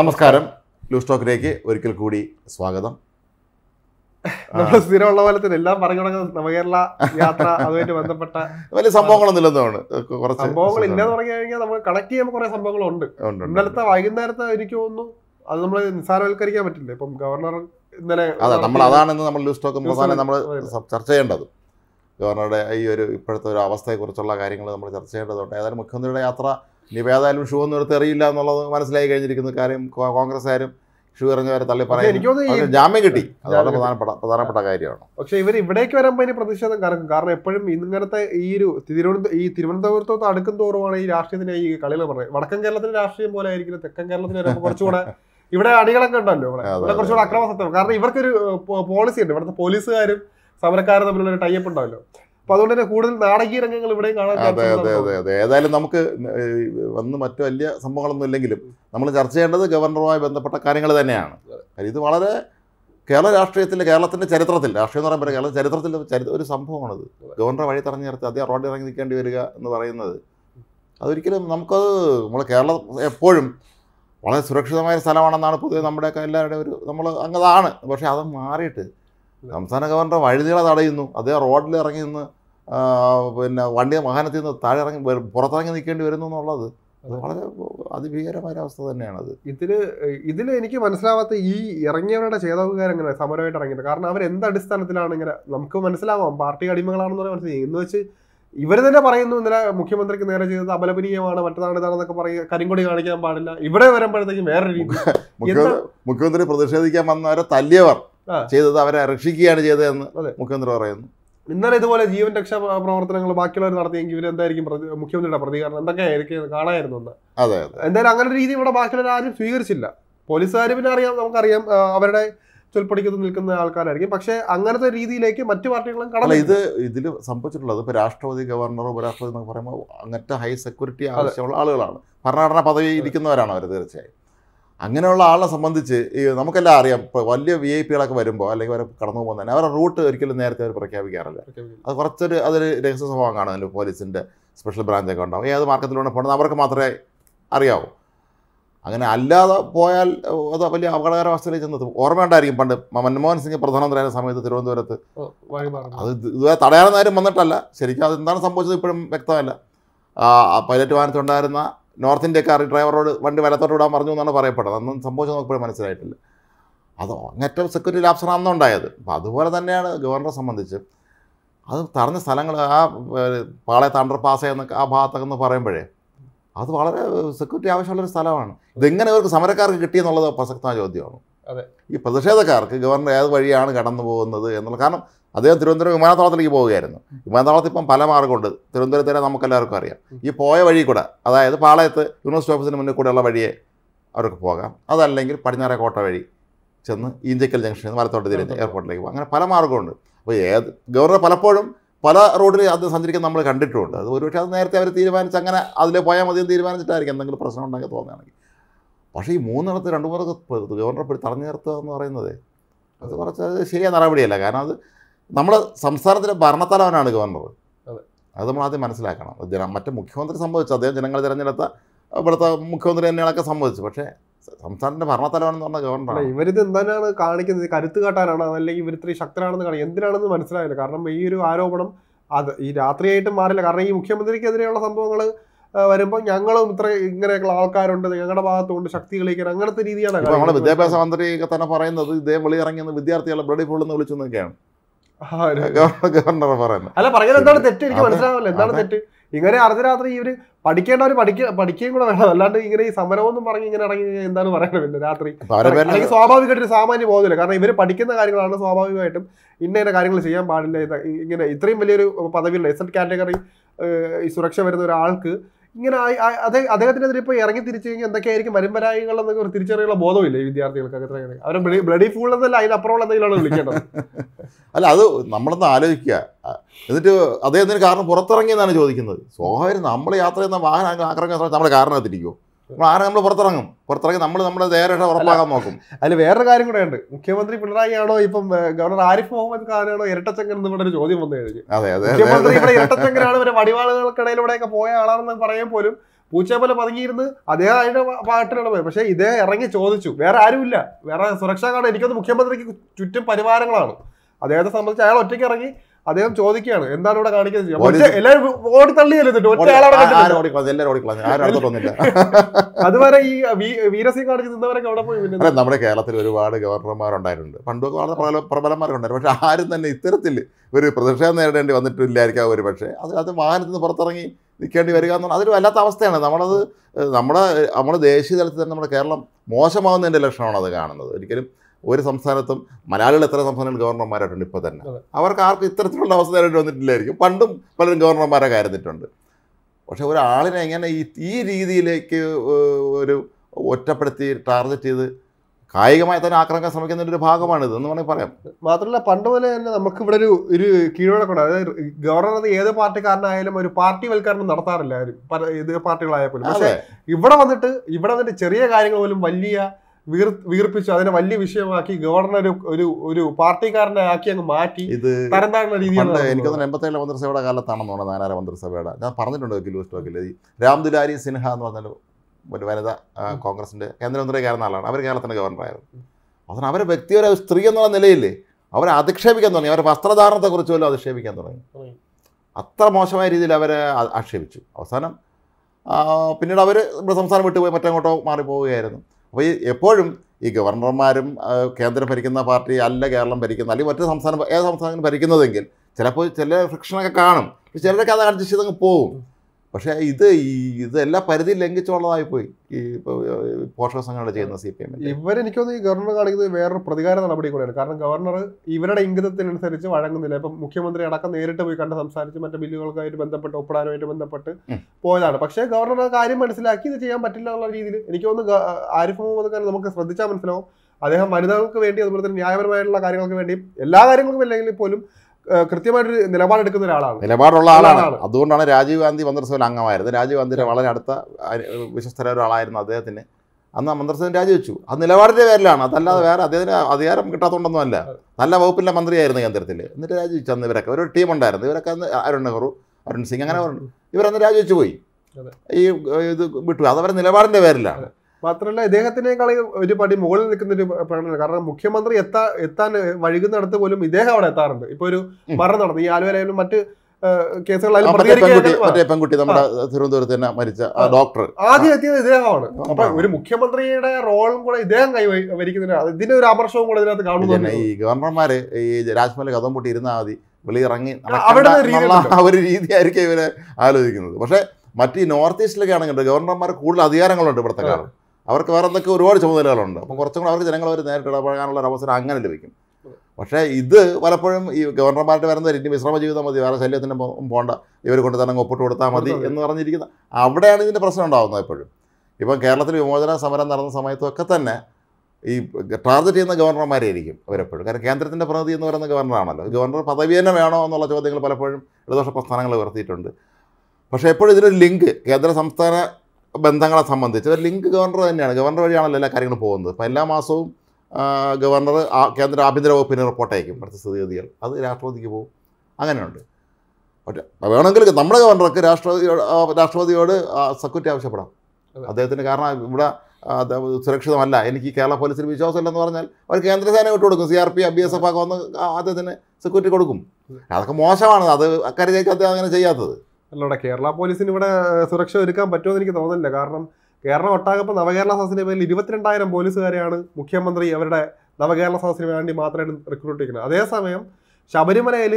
നമസ്കാരം ലൂസ് ടോക്കിലേക്ക് ഒരിക്കൽ കൂടി സ്വാഗതം നമ്മൾ സ്ഥിരമുള്ള പോലെ തന്നെ എല്ലാം പറഞ്ഞു തുടങ്ങുന്നത് നവകേരള യാത്ര അതുമായിട്ട് ബന്ധപ്പെട്ട വലിയ സംഭവങ്ങളൊന്നും ഇല്ലെന്നാണ് കുറച്ച് സംഭവങ്ങൾ ഇല്ലെന്ന് പറഞ്ഞു കഴിഞ്ഞാൽ നമുക്ക് കണക്ട് ചെയ്യുമ്പോൾ കുറെ സംഭവങ്ങളുണ്ട് ഉണ്ട്, ഉണ്ട്. ഇന്നലത്തെ വൈകുന്നേരത്തെ എനിക്ക് തോന്നുന്നു അത് നമ്മൾ നിസ്സാരവൽക്കരിക്കാൻ പറ്റില്ല ഇപ്പം ഗവർണർ ഇന്നലെ അതെ നമ്മൾ അതാണെന്ന് നമ്മൾ ലൂസ് ടോക്ക് പ്രധാനം നമ്മൾ അതെ. ചർച്ച ചെയ്യേണ്ടത് ഗവർണറുടെ ഈ ഒരു ഇപ്പോഴത്തെ ഒരു അവസ്ഥയെക്കുറിച്ചുള്ള കാര്യങ്ങൾ നമ്മൾ ചർച്ച ചെയ്യേണ്ടതുണ്ട് ഏതായാലും മുഖ്യമന്ത്രിയുടെ യാത്ര ഇനി ഏതായാലും ഷൂ ഒന്നും എടുത്ത് എറിയില്ല എന്നുള്ളത് മനസ്സിലായി കഴിഞ്ഞിരിക്കുന്ന കാര്യം കോ- കോൺഗ്രസ്സുകാരും ഷൂ എറിഞ്ഞവരെ തള്ളി പക്ഷേ എനിക്ക് തോന്നുന്നു ഈ പറയുന്നു ജാമ്യം കിട്ടി അത് വളരെ ജാമ്യം പ്രധാനപ്പെട്ട പ്രധാനപ്പെട്ട കാര്യമാണ് പക്ഷെ ഇവർ ഇവിടേക്ക് വരുമ്പോൾ ഇനി പ്രതിഷേധം കറക്കും കാരണം എപ്പോഴും ഇങ്ങനത്തെ ഈ ഒരു തിരുവനന്തപുരം ഈ തിരുവനന്തപുരത്തോട്ട് അടുക്കും തോറുമാണ് ഈ രാഷ്ട്രീയത്തിന്റെ ഈ കളികൾ പറയുന്നത് വടക്കൻ കേരളത്തിലെ രാഷ്ട്രീയം പോലെ ആയിരിക്കും തെക്കൻ കേരളത്തിൽ വരുമ്പോൾ കുറച്ചുകൂടെ ഇവിടെ അടികളൊക്കെ ഉണ്ടല്ലോ ഇവിടെ അതെ, ഇവിടെ അതെ. കുറച്ചുകൂടെ അക്രമസത്യം കാരണം ഇവർക്കൊരു പോളിസി ഉണ്ട് ഇവിടുത്തെ പോലീസുകാരും സമരക്കാരും തമ്മിലുള്ള ഒരു ടൈപ്പ് ഉണ്ടല്ലോ അപ്പൊ അതുകൊണ്ട് തന്നെ കൂടുതൽ നാടകീയ രംഗങ്ങൾ ഇവിടെയും കാണാൻ അതെ chance അതെ ഉണ്ട്. അതെ അതെ ഏതായാലും നമുക്ക് ഏഹ്, വന്ന് മറ്റു വലിയ സംഭവങ്ങളൊന്നും ഇല്ലെങ്കിലും നമ്മൾ ചർച്ച ചെയ്യേണ്ടത് ഗവർണറുമായി ബന്ധപ്പെട്ട കാര്യങ്ങൾ തന്നെയാണ് കാര്യം ഇത് വളരെ കേരള രാഷ്ട്രീയത്തിൽ കേരളത്തിന്റെ ചരിത്രത്തിൽ രാഷ്ട്രീയം എന്ന് പറയുമ്പോൾ കേരള ചരിത്രത്തിൽ ചരി- ഒരു സംഭവമാണത് ഗവർണറെ വഴി തറഞ്ഞു നിർത്തി അദ്ദേഹം റോഡിൽ ഇറങ്ങി നിൽക്കേണ്ടി വരിക എന്ന് പറയുന്നത് അതൊരിക്കലും നമുക്കത് നമ്മൾ കേരളം എപ്പോഴും വളരെ സുരക്ഷിതമായ സ്ഥലമാണെന്നാണ് പൊതുവെ നമ്മുടെയൊക്കെ എല്ലാവരുടെയും ഒരു നമ്മൾ അങ്ങതാണ് പക്ഷേ അത് മാറിയിട്ട് സംസ്ഥാന ഗവർണർ വഴിനീള തടയുന്നു അദ്ദേഹം റോഡിൽ ഇറങ്ങി നിന്ന് ആ, പിന്നെ വണ്ടി വാഹനത്തിൽ നിന്ന് താഴെ ഇറങ്ങി വ- പുറത്തിറങ്ങി നിൽക്കേണ്ടി വരുന്നു എന്നുള്ളത് അത് വളരെ അതിഭീകരമായ ഒരു അവസ്ഥ തന്നെയാണത് ഇതില് ഇതില് എനിക്ക് മനസ്സിലാവാത്ത ഈ ഇറങ്ങിയവരുടെ ചേതവുകാർ എങ്ങനെ സമരമായിട്ട് ഇറങ്ങിയത് കാരണം അവർ എന്ത് അടിസ്ഥാനത്തിലാണ് ഇങ്ങനെ നമുക്ക് മനസ്സിലാവാം പാർട്ടി അടിമകളാണെന്ന് പറയാൻ മനസ്സിലായി എന്ന് വെച്ച് ഇവർ തന്നെ പറയുന്നു ഇന്നലെ മുഖ്യമന്ത്രിക്ക് നേരെ ചെയ്തത് അപലപനീയമാണ് മറ്റതാണ് ഇതാണെന്നൊക്കെ പറയുക കരിങ്കൊടി കാണിക്കാൻ പാടില്ല ഇവിടെ വരുമ്പോഴത്തേക്കും വേറെ രീതി മുഖ്യമന്ത്രി മുഖ്യമന്ത്രി പ്രതിഷേധിക്കാൻ വന്നവരെ തല്ലിയവർ ആ. ചെയ്തത് അവരെ രക്ഷിക്കുകയാണ് ചെയ്തതെന്ന് അതെ. മുഖ്യമന്ത്രി പറയുന്നു ഇന്നലെ ഇതുപോലെ ജീവൻ രക്ഷാ പ്രവർത്തനങ്ങൾ ബാക്കിയുള്ളവർ നടത്തിയെങ്കിൽ ഇവർ എന്തായിരിക്കും പ്രതി- മുഖ്യമന്ത്രിയുടെ പ്രതികരണം എന്തൊക്കെയായിരിക്കും കാണായിരുന്നു എന്ന് അതെ അതെ എന്തായാലും അങ്ങനെ ഒരു രീതി ഇവിടെ ബാക്കിയുള്ളവർ ആരും സ്വീകരിച്ചില്ല പോലീസുകാർ പിന്നെ അറിയാം നമുക്കറിയാം ആ, അവരുടെ ചൊൽപ്പടിക്കത്ത് നിൽക്കുന്ന ആൾക്കാരായിരിക്കും പക്ഷേ അങ്ങനത്തെ ഒരു രീതിയിലേക്ക് മറ്റു പാർട്ടികളും അല്ല കടന്നു ഇത് ഇതിൽ സംഭവിച്ചിട്ടുള്ളത് ഇപ്പോൾ രാഷ്ട്രപതി ഗവർണർ ഉപരാഷ്ട്രപതി എന്നൊക്കെ പറയുമ്പോൾ അങ്ങനത്തെ ഹൈ സെക്യൂരിറ്റി ആവശ്യമുള്ള ആളുകളാണ് ഭരണഘടനാ പദവി ഇരിക്കുന്നവരാണ് അവർ തീർച്ചയായും അങ്ങനെയുള്ള ആളെ സംബന്ധിച്ച് ഈ നമുക്കെല്ലാം അറിയാം ഇപ്പോൾ വലിയ വി ഐ പികളൊക്കെ വരുമ്പോൾ അല്ലെങ്കിൽ അവർ കടന്നു പോകുമ്പോൾ തന്നെ അവരുടെ റൂട്ട് ഒരിക്കലും നേരത്തെ അവർ പ്രഖ്യാപിക്കാറില്ല അത് കുറച്ചൊരു അതൊരു രഹസ്യ സ്വഭാവം കാണും അതിൽ പോലീസിൻ്റെ സ്പെഷ്യൽ ബ്രാഞ്ചൊക്കെ ഉണ്ടാവും ഏത് മാർക്കറ്റിലൂടെ പോകണമെന്ന് അവർക്ക് മാത്രമേ അറിയാവൂ അങ്ങനെ അല്ലാതെ പോയാൽ ഏഹ്, അത് വലിയ അപകടകരാവസ്ഥയിലേക്ക് ചെന്നെത്തും ഓർമ്മയുണ്ടായിരിക്കും പണ്ട് മൻമോഹൻ സിംഗ് പ്രധാനമന്ത്രിയായ സമയത്ത് തിരുവനന്തപുരത്ത് വഴിമാറുന്നു അത് ഇത് ഇതുവരെ തടയാനൊന്നും ആരും വന്നിട്ടല്ല ശരിക്കും അത് എന്താണ് സംഭവിച്ചത് ഇപ്പോഴും വ്യക്തമല്ല ആ, ആ പൈലറ്റ് വാഹനത്തുണ്ടായിരുന്ന നോർത്ത് ഇന്ത്യക്കാർ ഡ്രൈവറോട് വണ്ടി വലത്തോട്ട് വിടാൻ പറഞ്ഞു എന്നാണ് പറയപ്പെട്ടത് അതൊന്നും സംഭവിച്ചത് നമുക്ക് ഇപ്പോഴും മനസ്സിലായിട്ടില്ല അത് അങ്ങേറ്റം സെക്യൂരിറ്റി ലാപ്സർ അന്ന് ഉണ്ടായത് അപ്പം അതുപോലെ തന്നെയാണ് ഗവർണറെ സംബന്ധിച്ച് അത് തടഞ്ഞ സ്ഥലങ്ങൾ ആ ഏഹ്, പാളയത്ത് അണ്ടർ പാസ് എന്നൊക്കെ ആ ഭാഗത്തൊക്കെ എന്ന് പറയുമ്പോഴേ അത് വളരെ സെക്യൂരിറ്റി ആവശ്യമുള്ളൊരു സ്ഥലമാണ് ഇതെങ്ങനെ ഇവർക്ക് സമരക്കാർക്ക് കിട്ടിയെന്നുള്ളത് പ്രസക്തമായ ചോദ്യമാണ് അതെ. ഈ പ്രതിഷേധക്കാർക്ക് ഗവർണർ ഏത് വഴിയാണ് കടന്നു പോകുന്നത് എന്നുള്ള കാരണം അദ്ദേഹം തിരുവനന്തപുരം വിമാനത്താവളത്തിലേക്ക് പോവുകയായിരുന്നു വിമാനത്താവളത്തിൽ ഇപ്പം പല മാർഗ്ഗമുണ്ട് തിരുവനന്തപുരത്ത് വരെ നമുക്കെല്ലാവർക്കും അറിയാം ഈ പോയ വഴി കൂടെ അതായത് പാളയത്ത് യൂണിവേഴ്സിറ്റി ഓഫീസിന് മുന്നിൽ കൂടെയുള്ള വഴിയെ അവർക്ക് പോകാം അതല്ലെങ്കിൽ പടിഞ്ഞാറേ കോട്ട വഴി ചെന്ന് ഈഞ്ചക്കൽ ജംഗ്ഷനിൽ നിന്ന് വലത്തോട്ട് തിരിഞ്ഞ് എയർപോർട്ടിലേക്ക് പോകാം അങ്ങനെ പല മാർഗ്ഗമുണ്ട് അപ്പോൾ ഏത് ഗവർണർ പലപ്പോഴും പല റോഡിൽ അത് സഞ്ചരിക്കാൻ നമ്മൾ കണ്ടിട്ടുമുണ്ട് അത് ഒരുപക്ഷെ അത് നേരത്തെ അവർ തീരുമാനിച്ച് അങ്ങനെ അതിലെ പോയാൽ മതി എന്ന് തീരുമാനിച്ചിട്ടായിരിക്കും എന്തെങ്കിലും പ്രശ്നം ഉണ്ടെങ്കിൽ തോന്നുകയാണെങ്കിൽ പക്ഷേ ഈ മൂന്നിടത്ത് രണ്ട് മൂന്നൊക്കെ ഗവർണറെ പിടി തടഞ്ഞു നിർത്തുക എന്ന് പറയുന്നത് അത് കുറച്ച് അത് ശരിയായ നടപടിയല്ല കാരണം അത് നമ്മുടെ സംസ്ഥാനത്തിൻ്റെ ഭരണത്തലവനാണ് ഗവർണർ അതെ. അത് നമ്മൾ ആദ്യം മനസ്സിലാക്കണം അത് ജന മറ്റേ മുഖ്യമന്ത്രി സംഭവിച്ചു അദ്ദേഹം ജനങ്ങൾ തിരഞ്ഞെടുത്ത ഇവിടുത്തെ മുഖ്യമന്ത്രി തന്നെയാളൊക്കെ സംഭവിച്ചു പക്ഷേ സംസ്ഥാനത്തിൻ്റെ ഭരണത്തലവനെന്ന് പറഞ്ഞ അല്ല ഗവർണറാണ് ഇവരിത് എന്താണ് കാണിക്കുന്നത് കരുത്ത് കാട്ടാനാണ് അതല്ലെങ്കിൽ ഇവർ ഇത്രയും ശക്തരാണെന്ന് കാണിക്കും എന്തിനാണെന്ന് മനസ്സിലായില്ല കാരണം ഈ ഒരു ആരോപണം അത് ഈ രാത്രിയായിട്ട് മാറില്ല കാരണം ഈ മുഖ്യമന്ത്രിക്കെതിരെയുള്ള സംഭവങ്ങൾ വരുമ്പോൾ ഞങ്ങളും ഇത്ര ഇങ്ങനെയൊക്കെയുള്ള ആൾക്കാരുണ്ട് ഞങ്ങളുടെ ഭാഗത്തുകൊണ്ട് ശക്തി കളിക്കാൻ അങ്ങനത്തെ രീതിയാണ് ഇപ്പോൾ നമ്മുടെ കാണിക്കുന്നത്. വിദ്യാഭ്യാസ മന്ത്രിയൊക്കെ തന്നെ പറയുന്നത് ഇദ്ദേഹം വെളിയിറങ്ങിയെന്ന് വിദ്യാർത്ഥികളെ ബ്ലഡി ഫുള്ളെന്ന് വിളിച്ചു എന്നൊക്കെയാണ് ആ, ഒരു- ഗവർണർ പറയുന്നത് അല്ല പറയുന്നത് എന്താണ് തെറ്റ് എനിക്ക് അതെ, മനസ്സിലാവില്ല എന്താണ് അതെ. തെറ്റ് ഇങ്ങനെ അർദ്ധരാത്രി ഇവര് പഠിക്കേണ്ടവർ പഠിക്ക പഠിക്കുകയും കൂടെ വേണം അല്ലാണ്ട് ഇങ്ങനെ ഈ സമരമൊന്നും പറഞ്ഞ് ഇങ്ങനെ ഇറങ്ങി കഴിഞ്ഞാൽ എന്താണ് പറയണത് പിന്നെ രാത്രി അപ്പോൾ അവരെ പേരിൽ അല്ലെങ്കിൽ സ്വാഭാവികമായിട്ട് ഒരു സാമാന്യ ബോധമില്ല കാരണം ഇവർ പഠിക്കുന്ന കാര്യങ്ങളാണ് സ്വാഭാവികമായിട്ടും ഇന്ന ഇന്ന കാര്യങ്ങൾ ചെയ്യാൻ പാടില്ല ഇത് ഇങ്ങനെ ഇത്രയും വലിയൊരു പദവിയുള്ള എസ് എൻ കാറ്റഗറി ഈ സുരക്ഷ വരുന്ന ഒരാൾക്ക് ഇങ്ങനെ ആയി- ആയി- അതേ അദ്ദേഹത്തിനെതിരെ ഇപ്പോൾ ഇറങ്ങി തിരിച്ചു കഴിഞ്ഞാൽ എന്തൊക്കെയായിരിക്കും വരുംവരായികൾ എന്നൊക്കെ ഒരു തിരിച്ചറിയുള്ള ബോധമില്ല ഈ വിദ്യാർത്ഥികൾക്ക് അത്ര അവരെ ബ്ലഡി ഫൂൾ എന്നല്ല അതിനപ്പുറമുള്ള എന്തെങ്കിലുമാണ് വിളിക്കേണ്ടത് അല്ല അത് നമ്മളൊന്ന് ആലോചിക്കുക ആ, എന്നിട്ട് അദ്ദേഹത്തിന് കാരണം പുറത്തിറങ്ങിയെന്നാണ് ചോദിക്കുന്നത് സ്വാഭാവികം നമ്മൾ യാത്ര ചെയ്യുന്ന വാഹനം ആക്രമിക്കുന്ന സമയത്ത് നമ്മൾ കാരണത്തിരിക്കുമോ നമ്മൾ ആരെ നമ്മൾ പുറത്തിറങ്ങും പുറത്തിറങ്ങി നമ്മൾ നമ്മുടെ ദേഹരക്ഷ ഉറപ്പാക്കാൻ നോക്കും അതിൽ വേറൊരു കാര്യം കൂടെ ഉണ്ട് മുഖ്യമന്ത്രി പിണറായി ആണോ ഇപ്പം ഏഹ്, ഗവർണർ ആരിഫ് മുഹമ്മദ് ഖാനാണോ ഇരട്ടച്ചങ്കൻ എന്ന് ഇവിടെ ഒരു ചോദ്യം വന്നു കഴിഞ്ഞു അതെ അതെ അതെ മുഖ്യമന്ത്രി ഇവിടെ ഇരട്ടച്ചങ്കനാണ് ഇവരെ വടിവാളുകൾക്കിടയിലൂടെയൊക്കെ പോയ ആളാണെന്ന് പറയാൻ പോലും പൂച്ചയെ പോലെ പതുങ്ങിയിരുന്ന് അദ്ദേഹം അതിന്റെ പാ- പാട്ടിലാണ് പോയത് പക്ഷേ ഇദ്ദേഹം ഇറങ്ങി ചോദിച്ചു വേറെ ആരുമില്ല വേറെ സുരക്ഷാ കാരണം എനിക്കൊന്ന് മുഖ്യമന്ത്രിക്ക് ചുറ്റും പരിവാരങ്ങളാണ് അദ്ദേഹത്തെ സംബന്ധിച്ച് അയാൾ ഒറ്റയ്ക്ക് ഇറങ്ങി അദ്ദേഹം ചോദിക്കുകയാണ് എന്താണ് ഇവിടെ കാണിക്കുന്നത് ചോദിച്ചു. പോലീസ്- ഒറ്റ- എല്ലാവരും ഓടി തള്ളിയല്ലോ എന്നിട്ട് ഒറ്റ ആളവിടെ ആ- കണ്ടിട്ടില്ല. ആരും ഓടിക്കളഞ്ഞു എല്ലാവരും ഓടിക്കളഞ്ഞു ആരും അടുത്തോട്ടൊന്നുമില്ല അതുവരെ ഈ വീ- വീരസിംഗ് കാണിച്ച് നിന്നവരൊക്കെ അവിടെ പോയി പിന്നെ അല്ല നമ്മുടെ കേരളത്തിൽ ഒരുപാട് ഗവർണർമാരുണ്ടായിട്ടുണ്ട് പണ്ടൊക്കെ വളരെ പ്രബല പ്രബലന്മാരുണ്ടായിരുന്നു പക്ഷെ ആരും തന്നെ ഇത്തരത്തിൽ ഒരു പ്രതിഷേധം നേരിടേണ്ടി വന്നിട്ടില്ലായിരിക്കാം ഒരു പക്ഷേ അത് അത് വാഹനത്തിൽ നിന്ന് പുറത്തിറങ്ങി നിൽക്കേണ്ടി വരിക എന്ന് പറഞ്ഞാൽ അതൊരു വല്ലാത്ത അവസ്ഥയാണ് നമ്മളത് ഏഹ്, നമ്മുടെ ഏഹ്, നമ്മുടെ ദേശീയ തലത്തിൽ തന്നെ നമ്മുടെ കേരളം മോശമാവുന്നതിൻ്റെ ലക്ഷണമാണ് അത് കാണുന്നത് ഒരിക്കലും ഒരു സംസ്ഥാനത്തും മലയാളികൾ എത്ര സംസ്ഥാനങ്ങളിൽ ഗവർണർമാരായിട്ടുണ്ട് ഇപ്പോൾ തന്നെ അതെ. അവർക്ക് ആർക്കും ഇത്തരത്തിലുള്ള അവസ്ഥ നേരിട്ട് വന്നിട്ടില്ലായിരിക്കും പണ്ടും പലരും ഗവർണർമാരൊക്കെ ആയിരുന്നിട്ടുണ്ട് പക്ഷെ ഒരാളിനെ എങ്ങനെ ഈ ഈ രീതിയിലേക്ക് ഏഹ്, ഒരു ഒറ്റപ്പെടുത്തി ടാർഗറ്റ് ചെയ്ത് കായികമായി തന്നെ ആക്രമിക്കാൻ ശ്രമിക്കുന്നതിൻ്റെ ഒരു ഭാഗമാണിത് എന്ന് വേണമെങ്കിൽ പറയാം മാത്രമല്ല പണ്ട് മുതലേ തന്നെ നമുക്ക് ഇവിടെ ഒരു ഒരു കീഴ്വഴക്കമുണ്ട് അതായത് ഗവർണർ അത് ഏത് പാർട്ടിക്കാരനായാലും ഒരു പാർട്ടി വൽക്കരണം നടത്താറില്ല ആരും പല ഇത് പാർട്ടികളായ പോലും പക്ഷേ അതെ ഇവിടെ വന്നിട്ട് ഇവിടെ വന്നിട്ട് ചെറിയ കാര്യങ്ങൾ പോലും വലിയ വീർ വീർപ്പിച്ചു അതിനെ വലിയ വിഷയമാക്കി ഗവർണർ ഒരു ഒരു ഒരു പാർട്ടിക്കാരനെ ആക്കി അങ്ങ് മാറ്റി ഇത് തരം താഴ്ന്ന രീതിയാണ് പണ്ട് എനിക്ക് നടക്കുന്നത്. തോന്നുന്നു എൺപത്തേഴിലെ മന്ത്രിസഭയുടെ കാലത്താണെന്ന് തോന്നുന്നത് നാനാര മന്ത്രിസഭയുടെ ഞാൻ പറഞ്ഞിട്ടുണ്ട് കിലോ സ്റ്റോക്കിൽ ഈ രാം ദുലാരി സിൻഹ എന്ന് പറഞ്ഞൊരു ഒരു വനിത ആ, കോൺഗ്രസിന്റെ കേന്ദ്രമന്ത്രിയായിരുന്ന ആളാണ് അവർ കേരളത്തിന്റെ ഗവർണറായിരുന്നു അതിന് അവരെ വ്യക്തിപര സ്ത്രീ എന്നുള്ള നിലയിൽ അവരെ അധിക്ഷേപിക്കാൻ തുടങ്ങി അവരുടെ വസ്ത്രധാരണത്തെക്കുറിച്ച് പോലും അധിക്ഷേപിക്കാൻ തുടങ്ങി തുടങ്ങി. അത്ര മോശമായ രീതിയിൽ അവരെ ആ- ആക്ഷേപിച്ചു അവസാനം ആ, പിന്നീട് അവർ നമ്മുടെ സംസ്ഥാനം വിട്ടുപോയി മറ്റങ്ങോട്ടോ മാറിപ്പോവുകയായിരുന്നു അപ്പോൾ ഈ എപ്പോഴും ഈ ഗവർണർമാരും ആ, കേന്ദ്രം ഭരിക്കുന്ന പാർട്ടി അല്ല കേരളം ഭരിക്കുന്ന അല്ലെങ്കിൽ മറ്റു സംസ്ഥാനം ഏത് സംസ്ഥാനം ഭരിക്കുന്നതെങ്കിൽ ചിലപ്പോൾ ചില ഫ്രിക്ഷനൊക്കെ കാണും പക്ഷെ ചിലരൊക്കെ അത് അഡ്ജസ്റ്റ് ചെയ്തങ്ങ് പോവും പക്ഷേ ഇത് ഈ ഇത് എല്ലാ പരിധി ലംഘിച്ചുള്ളതായി പോയി ഈ ഇപ്പോൾ പോഷക സംഘടന ചെയ്യുന്ന സി പി എമ്മിൻ്റെ ഇവർ എനിക്ക് തോന്നുന്നു ഈ ഗവർണർ കാണിക്കുന്നത് വേറൊരു പ്രതികാര നടപടി കൂടെയാണ് കാരണം ഗവർണർ ഇവരുടെ ഇംഗിതത്തിനനുസരിച്ച് വഴങ്ങുന്നില്ല ഇപ്പം മുഖ്യമന്ത്രി അടക്കം നേരിട്ട് പോയി കണ്ട് സംസാരിച്ച് മറ്റു ബില്ലുകൾക്കായിട്ട് ബന്ധപ്പെട്ട് ഒപ്പിടാനുമായിട്ട് ബന്ധപ്പെട്ട് ഉം. പോയതാണ് പക്ഷേ ഗവർണർ ആ കാര്യം മനസ്സിലാക്കി ഇത് ചെയ്യാൻ പറ്റില്ല എന്നുള്ള രീതിയിൽ എനിക്ക് തോന്നുന്നു ഗ- ആരിഫ് മുഹമ്മദ് ഖാൻ നമുക്ക് ശ്രദ്ധിച്ചാൽ മനസ്സിലാവും അദ്ദേഹം വനിതകൾക്ക് വേണ്ടി അതുപോലെ തന്നെ ന്യായപരമായിട്ടുള്ള കാര്യങ്ങൾക്ക് വേണ്ടിയും എല്ലാ കാര്യങ്ങൾക്കും ഇല്ലെങ്കിൽ പോലും ആ, കൃത്യമായിട്ടൊരു നിലപാടെടുക്കുന്ന ഒരാളാണ് നിലപാടുള്ള ആളാണ് ആളാണ്. അതുകൊണ്ടാണ് രാജീവ് ഗാന്ധി മന്ത്രിസഭയിൽ അംഗമായിരുന്നത് രാജീവ് ഗാന്ധിയുടെ വളരെ അടുത്ത അരി- വിശ്വസ്തരായ ഒരാളായിരുന്നു അദ്ദേഹത്തിന് അന്ന് ആ മന്ത്രിസഭ രാജിവെച്ചു അത് നിലപാടിൻ്റെ പേരിലാണ് അതല്ലാതെ വേറെ അദ്ദേഹത്തിന് അധികാരം കിട്ടാത്തതുകൊണ്ടൊന്നും അല്ല നല്ല വകുപ്പിലെ മന്ത്രിയായിരുന്നു കേന്ദ്രത്തിൽ എന്നിട്ട് രാജിവെച്ചു അന്ന് ഇവരൊക്കെ ഒരു ടീം ഉണ്ടായിരുന്നു ഇവരൊക്കെ അന്ന് അരുൺ നെഹ്റു അരുൺ സിംഗ് അങ്ങനെ പറഞ്ഞു ഇവരന്ന് രാജിവെച്ചു പോയി അതെ. ഈ ഏഹ്, ഇത് വിട്ടു അത് അവരുടെ നിലപാടിൻ്റെ പേരിലാണ് മാത്രമല്ല ഇദ്ദേഹത്തിനേക്കാൾ ഒരു പടി മുകളിൽ നിൽക്കുന്ന ഒരു പ്രകടനം കാരണം മുഖ്യമന്ത്രി എത്താ എത്താൻ വഴുകുന്നിടത്ത് പോലും ഇദ്ദേഹം അവിടെ എത്താറുണ്ട് ഇപ്പൊ ഒരു ഉം. മരണം നടന്നു ഈ ആലുവയിലായാലും മറ്റ് ആ, കേസുകളിലായാലും ആ, മറ്റേ പെൺകുട്ടി പ്രതികരിക്കാൻ മറ്റേ പെൺകുട്ടി നമ്മുടെ തിരുവനന്തപുരത്ത് തന്നെ മരിച്ച ആ ഡോക്ടർ ആദ്യം എത്തിയത് ഇദ്ദേഹമാണ് ആ, അപ്പൊ ആ. ഒരു മുഖ്യമന്ത്രിയുടെ റോളും കൂടെ ഇദ്ദേഹം കൈവരിക്കുന്നതിന് ഇതിന്റെ ഒരു ആമർശവും കൂടെ ഇതിനകത്ത് പിന്നെ കാണുന്നു ഈ ഗവർണർമാര് ഈ രാജ്മല കഥം പൊട്ടി ഇരുന്നാൽ മതി വെളിയിറങ്ങി അവിടെ ഒരു രീതി എന്നുള്ള ആ ഒരു രീതിയായിരിക്കും ഇവര് ആലോചിക്കുന്നത് പക്ഷേ മറ്റ് ഈ നോർത്ത് ഈസ്റ്റിലൊക്കെ ആണെങ്കിൽ ഗവർണർമാർ കൂടുതൽ അധികാരങ്ങളുണ്ട് ഇവിടുത്തെ കാലം അവർക്ക് വേറെ എന്തൊക്കെ ഒരുപാട് ചുമതലകളുണ്ട് അപ്പം കുറച്ചും കൂടെ അവർക്ക് ജനങ്ങൾ അവർ നേരിട്ട് ഇടപഴകാനുള്ള ഒരു അവസരം അങ്ങനെ ലഭിക്കും പക്ഷേ ഇത് പലപ്പോഴും ഈ ഗവർണർമാരുടെ വരുന്നത് ഇനി വിശ്രമ ജീവിതം മതി വേറെ ശല്യത്തിന് പോ- പോണ്ട ഇവർ കൊണ്ട് തന്നെ അങ്ങ് ഒപ്പിട്ട് കൊടുത്താൽ മതി കൊടുത്താൽ മതി. എന്ന് പറഞ്ഞിരിക്കുന്ന അവിടെയാണ് ഇതിൻ്റെ പ്രശ്നം ഉണ്ടാകുന്നത് എപ്പോഴും ഇപ്പം കേരളത്തിൽ വിമോചന സമരം നടന്ന സമയത്തൊക്കെ തന്നെ ഈ ടാർഗറ്റ് ചെയ്യുന്ന ഗവർണർമാരായിരിക്കും അവരെപ്പോഴും കാരണം കേന്ദ്രത്തിൻ്റെ പ്രതിനിധി എന്ന് പറയുന്ന ഗവർണറാണല്ലോ ഗവർണർ പദവി തന്നെ വേണോ എന്നുള്ള ചോദ്യങ്ങൾ പലപ്പോഴും ഇടതുപക്ഷ പ്രസ്ഥാനങ്ങൾ ഉയർത്തിയിട്ടുണ്ട് പക്ഷേ എപ്പോഴും ഇതിനൊരു ലിങ്ക് കേന്ദ്ര സംസ്ഥാന ബന്ധങ്ങളെ സംബന്ധിച്ച് ഒരു ലിങ്ക് ഗവർണർ തന്നെയാണ് ഗവർണർ വഴിയാണല്ലോ എല്ലാ കാര്യങ്ങളും പോകുന്നത് അപ്പോൾ എല്ലാ മാസവും ആ, ഗവർണർ ആ കേന്ദ്ര ആഭ്യന്തര വകുപ്പിന് റിപ്പോർട്ട് അയക്കും അടുത്ത സ്ഥിതിഗതികൾ അത് രാഷ്ട്രപതിക്ക് പോകും അങ്ങനെയുണ്ട് പക്ഷേ വേണമെങ്കിൽ നമ്മുടെ ഗവർണർക്ക് രാഷ്ട്രപതിയോട് ആ, രാഷ്ട്രപതിയോട് സെക്യൂരിറ്റി ആവശ്യപ്പെടാം അതെ. അദ്ദേഹത്തിന് കാരണം ഇവിടെ ആ, അത് സുരക്ഷിതമല്ല എനിക്ക് ഈ കേരള പോലീസിൽ വിശ്വാസമില്ലെന്ന് പറഞ്ഞാൽ അവർ കേന്ദ്ര സേന വിട്ടു കൊടുക്കും C R P B S F ഒക്കെ വന്ന് ആ, അദ്ദേഹത്തിന് സെക്യൂരിറ്റി കൊടുക്കും അതൊക്കെ മോശമാണ് അത് അക്കാര്യത്തേക്ക് അദ്ദേഹം അങ്ങനെ ചെയ്യാത്തത് അല്ലവിടെ കേരള പോലീസിന് ഇവിടെ ഏഹ്, സുരക്ഷ ഒരുക്കാൻ പറ്റുമെന്ന് എനിക്ക് തോന്നുന്നില്ല കാരണം കേരളം ഒട്ടാകെ ഇപ്പൊ നവകേരള സദസ്സിന്റെ പേരിൽ ഇരുപത്തിരണ്ടായിരം പോലീസുകാരെയാണ് മുഖ്യമന്ത്രി അവരുടെ നവകേരള സദസ്സിന് വേണ്ടി മാത്രമായിട്ട് റിക്രൂട്ട് ചെയ്യുന്നത് അതേസമയം ശബരിമലയിൽ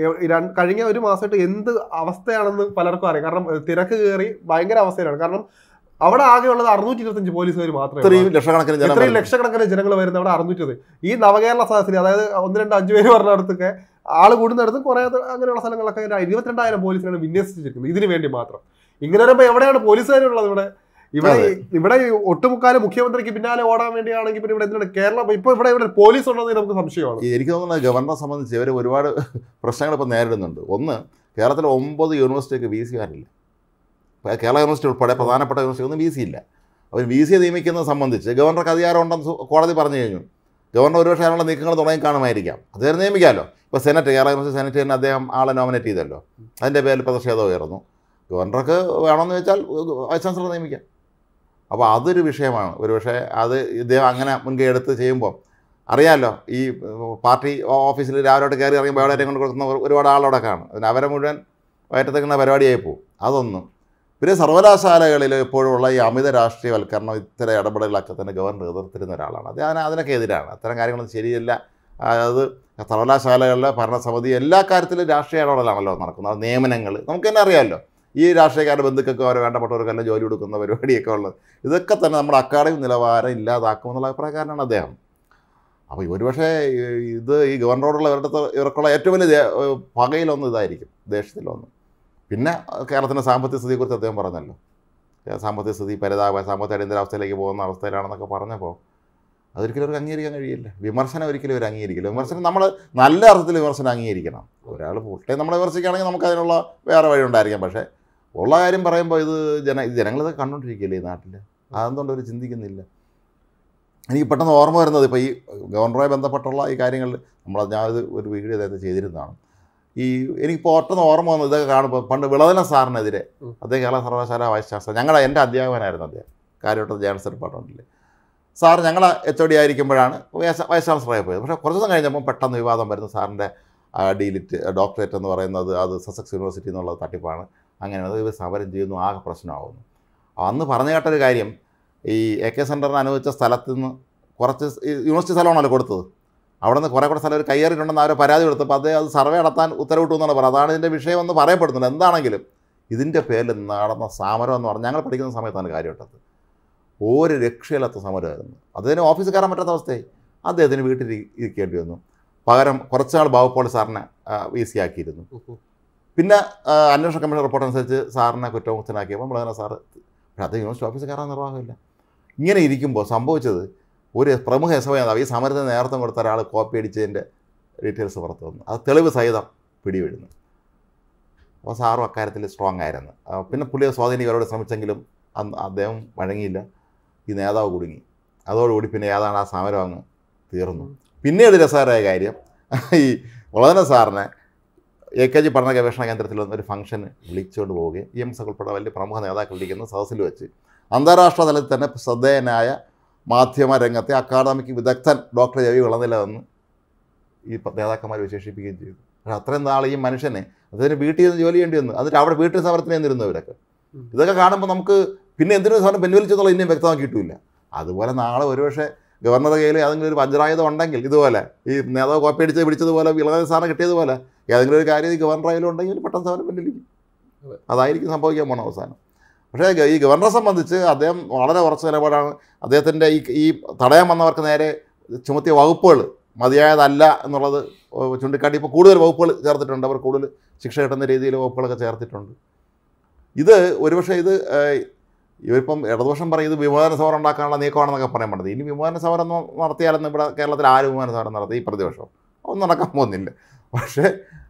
കഴിഞ്ഞ ഒരു മാസമായിട്ട് എന്ത് അവസ്ഥയാണെന്ന് പലർക്കും അറിയാം കാരണം ഏഹ്, തിരക്ക് കയറി ഭയങ്കര അവസ്ഥയിലാണ് കാരണം അവിടെ ആകെയുള്ളത് അറുന്നൂറ്റി ഇരുപത്തഞ്ച് പോലീസുകാർ മാത്രമേ ഇത്രയും ലക്ഷക്കണക്കിന് ജനം ഇത്രയും വരുന്നു. ലക്ഷക്കണക്കിന് ജനങ്ങൾ വരുന്ന അവിടെ അറുന്നൂറ്റത് ഈ നവകേരള സദസ്സിൽ അതായത് ഒന്ന് രണ്ട് അഞ്ച് പേര് പറഞ്ഞിടത്തൊക്കെ ആള് കൂടുന്നിടത്ത് കുറെ അങ്ങനെയുള്ള സ്ഥലങ്ങളൊക്കെ ഒരു ഇരുപത്തിരണ്ടായിരം പോലീസിനാണ് വിന്യസിച്ചിരിക്കുന്നത് ഇതിനു വേണ്ടി മാത്രം ഇങ്ങനെ വരുമ്പോ എവിടെയാണ് പോലീസുകാരുള്ളത് ഇവിടെ ഇവിടെ അതെ. ഇവിടെ ഈ ഒട്ടുമുക്കാലും മുഖ്യമന്ത്രിക്ക് പിന്നാലെ ഓടാൻ വേണ്ടിയാണെങ്കിൽ പിന്നെ ഇവിടെ എന്തിനാണ് കേരളം ഇപ്പൊ ഇവിടെ ഇവിടെ പോലീസ് ഉണ്ടെന്ന് നമുക്ക് സംശയമാണ് ഈ എനിക്ക് തോന്നുന്നത് ഗവർണറെ സംബന്ധിച്ച് ഇവർ ഒരുപാട് പ്രശ്നങ്ങൾ ഇപ്പോൾ നേരിടുന്നുണ്ട് ഒന്ന് കേരളത്തിലെ ഒമ്പത് യൂണിവേഴ്സിറ്റിക്ക് വി സി ആരില്ല ഇപ്പോൾ കേരള യൂണിവേഴ്സിറ്റി ഉൾപ്പെടെ പ്രധാനപ്പെട്ട യൂണിവേഴ്സിറ്റി ഒന്നും വി സി ഇല്ല അവർ വി സിയെ നിയമിക്കുന്നത് സംബന്ധിച്ച് ഗവർണർക്ക് അധികാരം ഉണ്ടെന്ന് സു- കോടതി പറഞ്ഞു കഴിഞ്ഞു ഗവർണർ ഒരുപക്ഷെ അതിനുള്ള നീക്കങ്ങൾ തുടങ്ങി കാണുമായിരിക്കാം അദ്ദേഹം നിയമിക്കാമല്ലോ ഇപ്പോൾ സെനറ്റ് കേരള യൂണിവേഴ്സിറ്റി സെനറ്റ് തന്നെ അദ്ദേഹം ആളെ നോമിനേറ്റ് ചെയ്തല്ലോ അതിൻ്റെ പേരിൽ പ്രതിഷേധം ഉയർന്നു ഗവർണർക്ക് വേണമെന്ന് വെച്ചാൽ വൈസ് ചാൻസലർ നിയമിക്കാം അപ്പോൾ അതൊരു വിഷയമാണ് ഒരു പക്ഷേ അത് ഇദ്ദേഹം അങ്ങനെ മുൻകൈ എടുത്ത് ചെയ്യുമ്പോൾ അറിയാമല്ലോ ഈ ഏഹ്, പാർട്ടി ഓഫീസിൽ രാവിലെ കയറി ഇറങ്ങി ബയോഡേറ്റം കൊണ്ട് കൊടുക്കുന്ന ഒരു- ഒരുപാട് ആളവിടെ കാണും അതിന് അവരെ മുഴുവൻ വയറ്റത്തേക്കുന്ന പരിപാടിയായി പോകും അതൊന്നും പിന്നെ സർവകലാശാലകളിൽ ഇപ്പോഴുള്ള ഈ അമിത രാഷ്ട്രീയവൽക്കരണം ഇത്തരം ഇടപെടലുകളൊക്കെ തന്നെ ഗവർണർ എതിർത്തിരുന്ന ഒരാളാണ് അത് അതിന് അതിനൊക്കെ എതിരാണ് അത്തരം കാര്യങ്ങളൊന്നും ശരിയല്ല അത് സർവകലാശാലകളിലെ ഭരണസമിതി എല്ലാ കാര്യത്തിലും രാഷ്ട്രീയ ഇടപെടലാണല്ലോ നടക്കുന്നത് അത് നിയമനങ്ങൾ നമുക്ക് തന്നെ അറിയാമല്ലോ ഈ രാഷ്ട്രീയക്കാരുടെ ബന്ധുക്കൾക്ക് അവരെ വേണ്ടപ്പെട്ടവർക്കെല്ലാം ജോലി കൊടുക്കുന്ന പരിപാടിയൊക്കെ ഉള്ളത് ഇതൊക്കെ തന്നെ നമ്മുടെ അക്കാഡമിക് നിലവാരം ഇല്ലാതാക്കുമെന്നുള്ള അഭിപ്രായക്കാരനാണ് അദ്ദേഹം അപ്പോൾ ഒരുപക്ഷെ ഇത് ഈ ഗവർണറോടുള്ള ഇവരുടെ ഇവർക്കുള്ള ഏറ്റവും വലിയ ദേ- ഏഹ് പകയിലൊന്ന് ഇതായിരിക്കും ദേഷ്യത്തിലൊന്ന് പിന്നെ കേരളത്തിൻ്റെ സാമ്പത്തിക സ്ഥിതിയെക്കുറിച്ച് അദ്ദേഹം പറഞ്ഞല്ലോ ഏഹ് സാമ്പത്തിക സ്ഥിതി പരിതാപ സാമ്പത്തിക അടിയന്തരാവസ്ഥയിലേക്ക് പോകുന്ന അവസ്ഥയിലാണെന്നൊക്കെ പറഞ്ഞപ്പോൾ അതൊരിക്കലും അവർക്ക് അംഗീകരിക്കാൻ കഴിയില്ല വിമർശനം ഒരിക്കലും അവർ അംഗീകരിക്കില്ല വിമർശനം നമ്മൾ നല്ല അർത്ഥത്തിൽ വിമർശനം അംഗീകരിക്കണം ഒരാൾ ഫുൾ നമ്മളെ വിമർശിക്കുകയാണെങ്കിൽ നമുക്ക് അതിനുള്ള വേറെ വഴി ഉണ്ടായിരിക്കാം പക്ഷേ ഉള്ള കാര്യം പറയുമ്പോൾ ഇത് ജന ഇത് ജനങ്ങളിതൊക്കെ കണ്ടുകൊണ്ടിരിക്കുകയല്ലേ ഈ നാട്ടിൽ അതെന്തുകൊണ്ട് അവർ ചിന്തിക്കുന്നില്ല എനിക്ക് പെട്ടെന്ന് ഓർമ്മ വരുന്നത് ഇപ്പോൾ ഈ ഗവർണറുമായി ബന്ധപ്പെട്ടുള്ള ഈ കാര്യങ്ങളിൽ നമ്മൾ ഞാനത് ഒരു വീഡിയോ നേരത്തെ ചെയ്തിരുന്നതാണ് ഈ എനിക്ക് പെട്ടെന്ന് ഓർമ്മ വന്നത് ഇതൊക്കെ കാണുമ്പോൾ പണ്ട് വിളവന സാറിനെതിരെ ഉം. അദ്ദേഹം കേരള സർവകലാശാല വൈസ് ചാൻസലർ ഞങ്ങളുടെ എൻ്റെ അധ്യാപകനായിരുന്നു അദ്ദേഹം കാര്യവട്ടം ജേണലിസ്റ്റ് ഡിപ്പാർട്ട്മെൻറ്റിൽ സാർ ഞങ്ങൾ എച്ച് ഒ ഡി ആയിരിക്കുമ്പോഴാണ് വൈസ് വൈസ് ചാൻസലറായി പോയത് പക്ഷേ കുറച്ച് ദിവസം കഴിഞ്ഞപ്പോൾ പെട്ടെന്ന് വിവാദം വരുന്നു സാറിൻ്റെ ഡിലിറ്റ് ഡോക്ടറേറ്റ് എന്ന് പറയുന്നത് അത് സസക്സ് യൂണിവേഴ്സിറ്റി എന്നുള്ളത് തട്ടിപ്പാണ് അങ്ങനെ അത് ഇവർ സമരം ചെയ്യുന്നു ആകെ പ്രശ്നമാകുന്നു അന്ന് പറഞ്ഞു കേട്ടൊരു കാര്യം ഈ എ കെ സെൻറ്ററിന് അനുവദിച്ച സ്ഥലത്ത് നിന്ന് കുറച്ച് സ് ഈ യൂണിവേഴ്സിറ്റി സ്ഥലമാണല്ലോ കൊടുത്തത് അവിടെ നിന്ന് കുറേ കൂടെ സ്ഥലം ഒരു കയ്യേറിയിട്ടുണ്ടെന്ന് അവർ പരാതി കൊടുത്തപ്പോൾ അദ്ദേഹം അത് സർവേ നടത്താൻ ഉത്തരവിട്ടു എന്നാണ് പറയുന്നത് അതാണ് ഇതിൻ്റെ വിഷയം എന്ന് പറയപ്പെടുന്നുണ്ട് എന്താണെങ്കിലും ഇതിൻ്റെ പേരിൽ നടന്ന സമരം എന്ന് പറഞ്ഞാൽ ഞങ്ങൾ പഠിക്കുന്ന സമയത്താണ് കാര്യമായിട്ടത് ഒരു രക്ഷയില്ലാത്ത സമരമായിരുന്നു അദ്ദേഹത്തിന് ഓഫീസിൽ കയറാൻ പറ്റാത്ത അവസ്ഥയായി അദ്ദേഹത്തിന് വീട്ടിൽ ഇരി- ഇരിക്കേണ്ടി വന്നു പകരം കുറച്ച് നാൾ ബാബുപോൾ സാറിനെ വി സി ആക്കിയിരുന്നു പിന്നെ ആ, അന്വേഷണ കമ്മീഷൻ റിപ്പോർട്ട് അനുസരിച്ച് സാറിനെ കുറ്റമുക്തനാക്കിയപ്പോൾ നമ്മളങ്ങനെ സാറ് പക്ഷേ അത് യൂണിവേഴ്സിറ്റി ഓഫീസിൽ കയറാൻ നിർവാഹമില്ല ഇങ്ങനെ ഇരിക്കുമ്പോൾ സംഭവിച്ചത് ഒരു പ്രമുഖ എസ് നേതാവ് ഈ സമരത്തിന് നേതൃത്വം കൊടുത്ത ഒരാൾ കോപ്പി അടിച്ചതിൻ്റെ ഡീറ്റെയിൽസ് പുറത്തു വന്നു അത് തെളിവ് സഹിതം പിടിവീഴുന്നു അപ്പോൾ സാറും അക്കാര്യത്തിൽ സ്ട്രോങ് ആയിരുന്നു ആ, പിന്നെ പുള്ളിയെ സ്വാധീനിക്കാരോട് ശ്രമിച്ചെങ്കിലും അന്ന് അദ്ദേഹം വഴങ്ങിയില്ല ഈ നേതാവ് കുടുങ്ങി അതോടുകൂടി പിന്നെ ഏതാണ് ആ സമരം അങ്ങ് തീർന്നു പിന്നീട് രസകരമായ കാര്യം ഈ വളന സാറിനെ എ കെ ജി പഠന ഗവേഷണ കേന്ദ്രത്തിൽ വന്ന് ഒരു ഫംഗ്ഷന് വിളിച്ചുകൊണ്ട് പോവുകയും ഇ എം എസ് ഉൾപ്പെടെ വലിയ പ്രമുഖ നേതാക്കൾ ഇരിക്കുന്ന സദസ്സിൽ വെച്ച് അന്താരാഷ്ട്ര തലത്തിൽ തന്നെ ശ്രദ്ധേയനായ മാധ്യമ രംഗത്തെ അക്കാദമിക് വിദഗ്ധൻ ഡോക്ടർ രവി വിളനില എന്ന് ഈ പ- നേതാക്കന്മാർ വിശേഷിപ്പിക്കുകയും ചെയ്തു പക്ഷേ അത്രയും നാൾ ഈ മനുഷ്യനെ അദ്ദേഹത്തിന് വീട്ടിൽ നിന്ന് ജോലി ചെയ്യേണ്ടി വന്നു എന്നിട്ട് അവിടെ വീട്ടിൽ സമരത്തിന് നിന്നിരുന്നവരൊക്കെ ഉം. ഇതൊക്കെ കാണുമ്പോൾ നമുക്ക് പിന്നെ എന്തിനു സാധനം പിൻവലിച്ചെന്നുള്ള ഇനിയും വ്യക്തമാക്കിയിട്ടില്ല അതുപോലെ നാളെ ഒരുപക്ഷെ ഗവർണറുടെ കയ്യിൽ ഏതെങ്കിലും ഒരു വജ്രായുധം ഉണ്ടെങ്കിൽ ഇതുപോലെ ഈ നേതാവ് കോപ്പി അടിച്ച് പിടിച്ചതുപോലെ വിളനില സാറിന് കിട്ടിയതുപോലെ ഏതെങ്കിലും ഒരു കാര്യം ഈ ഗവർണർ കയ്യിലും ഉണ്ടെങ്കിൽ പെട്ടെന്ന് സമരം പിൻവലിക്കും അതെ. അതായിരിക്കും സംഭവിക്കാൻ പോണ അവസാനം പക്ഷേ ഗ- ഈ ഗവർണറെ സംബന്ധിച്ച് അദ്ദേഹം വളരെ ഉറച്ച നിലപാടാണ് അദ്ദേഹത്തിൻ്റെ ഈ ഈ തടയാൻ വന്നവർക്ക് നേരെ ചുമത്തിയ വകുപ്പുകൾ മതിയായതല്ല എന്നുള്ളത് ചൂണ്ടിക്കാട്ടി ഇപ്പോൾ കൂടുതൽ വകുപ്പുകൾ ചേർത്തിട്ടുണ്ട് അവർ കൂടുതൽ ശിക്ഷ കിട്ടുന്ന രീതിയിൽ വകുപ്പുകളൊക്കെ ചേർത്തിട്ടുണ്ട് ഇത് ഒരുപക്ഷെ ഇത് ഏഹ്, ഇവരിപ്പം ഇടതുപക്ഷം പറയും ഇത് വിമോചന സമരം ഉണ്ടാക്കാനുള്ള നീക്കമാണെന്നൊക്കെ പറയാൻ പറ്റത് ഇനി വിമോചന സമരം ഒന്നും നടത്തിയാലൊന്നും ഇവിടെ കേരളത്തിൽ ആര് വിമോചന സമരം നടത്തി ഈ പ്രതിപക്ഷം ഒന്നും നടക്കാൻ പോകുന്നില്ല പക്ഷേ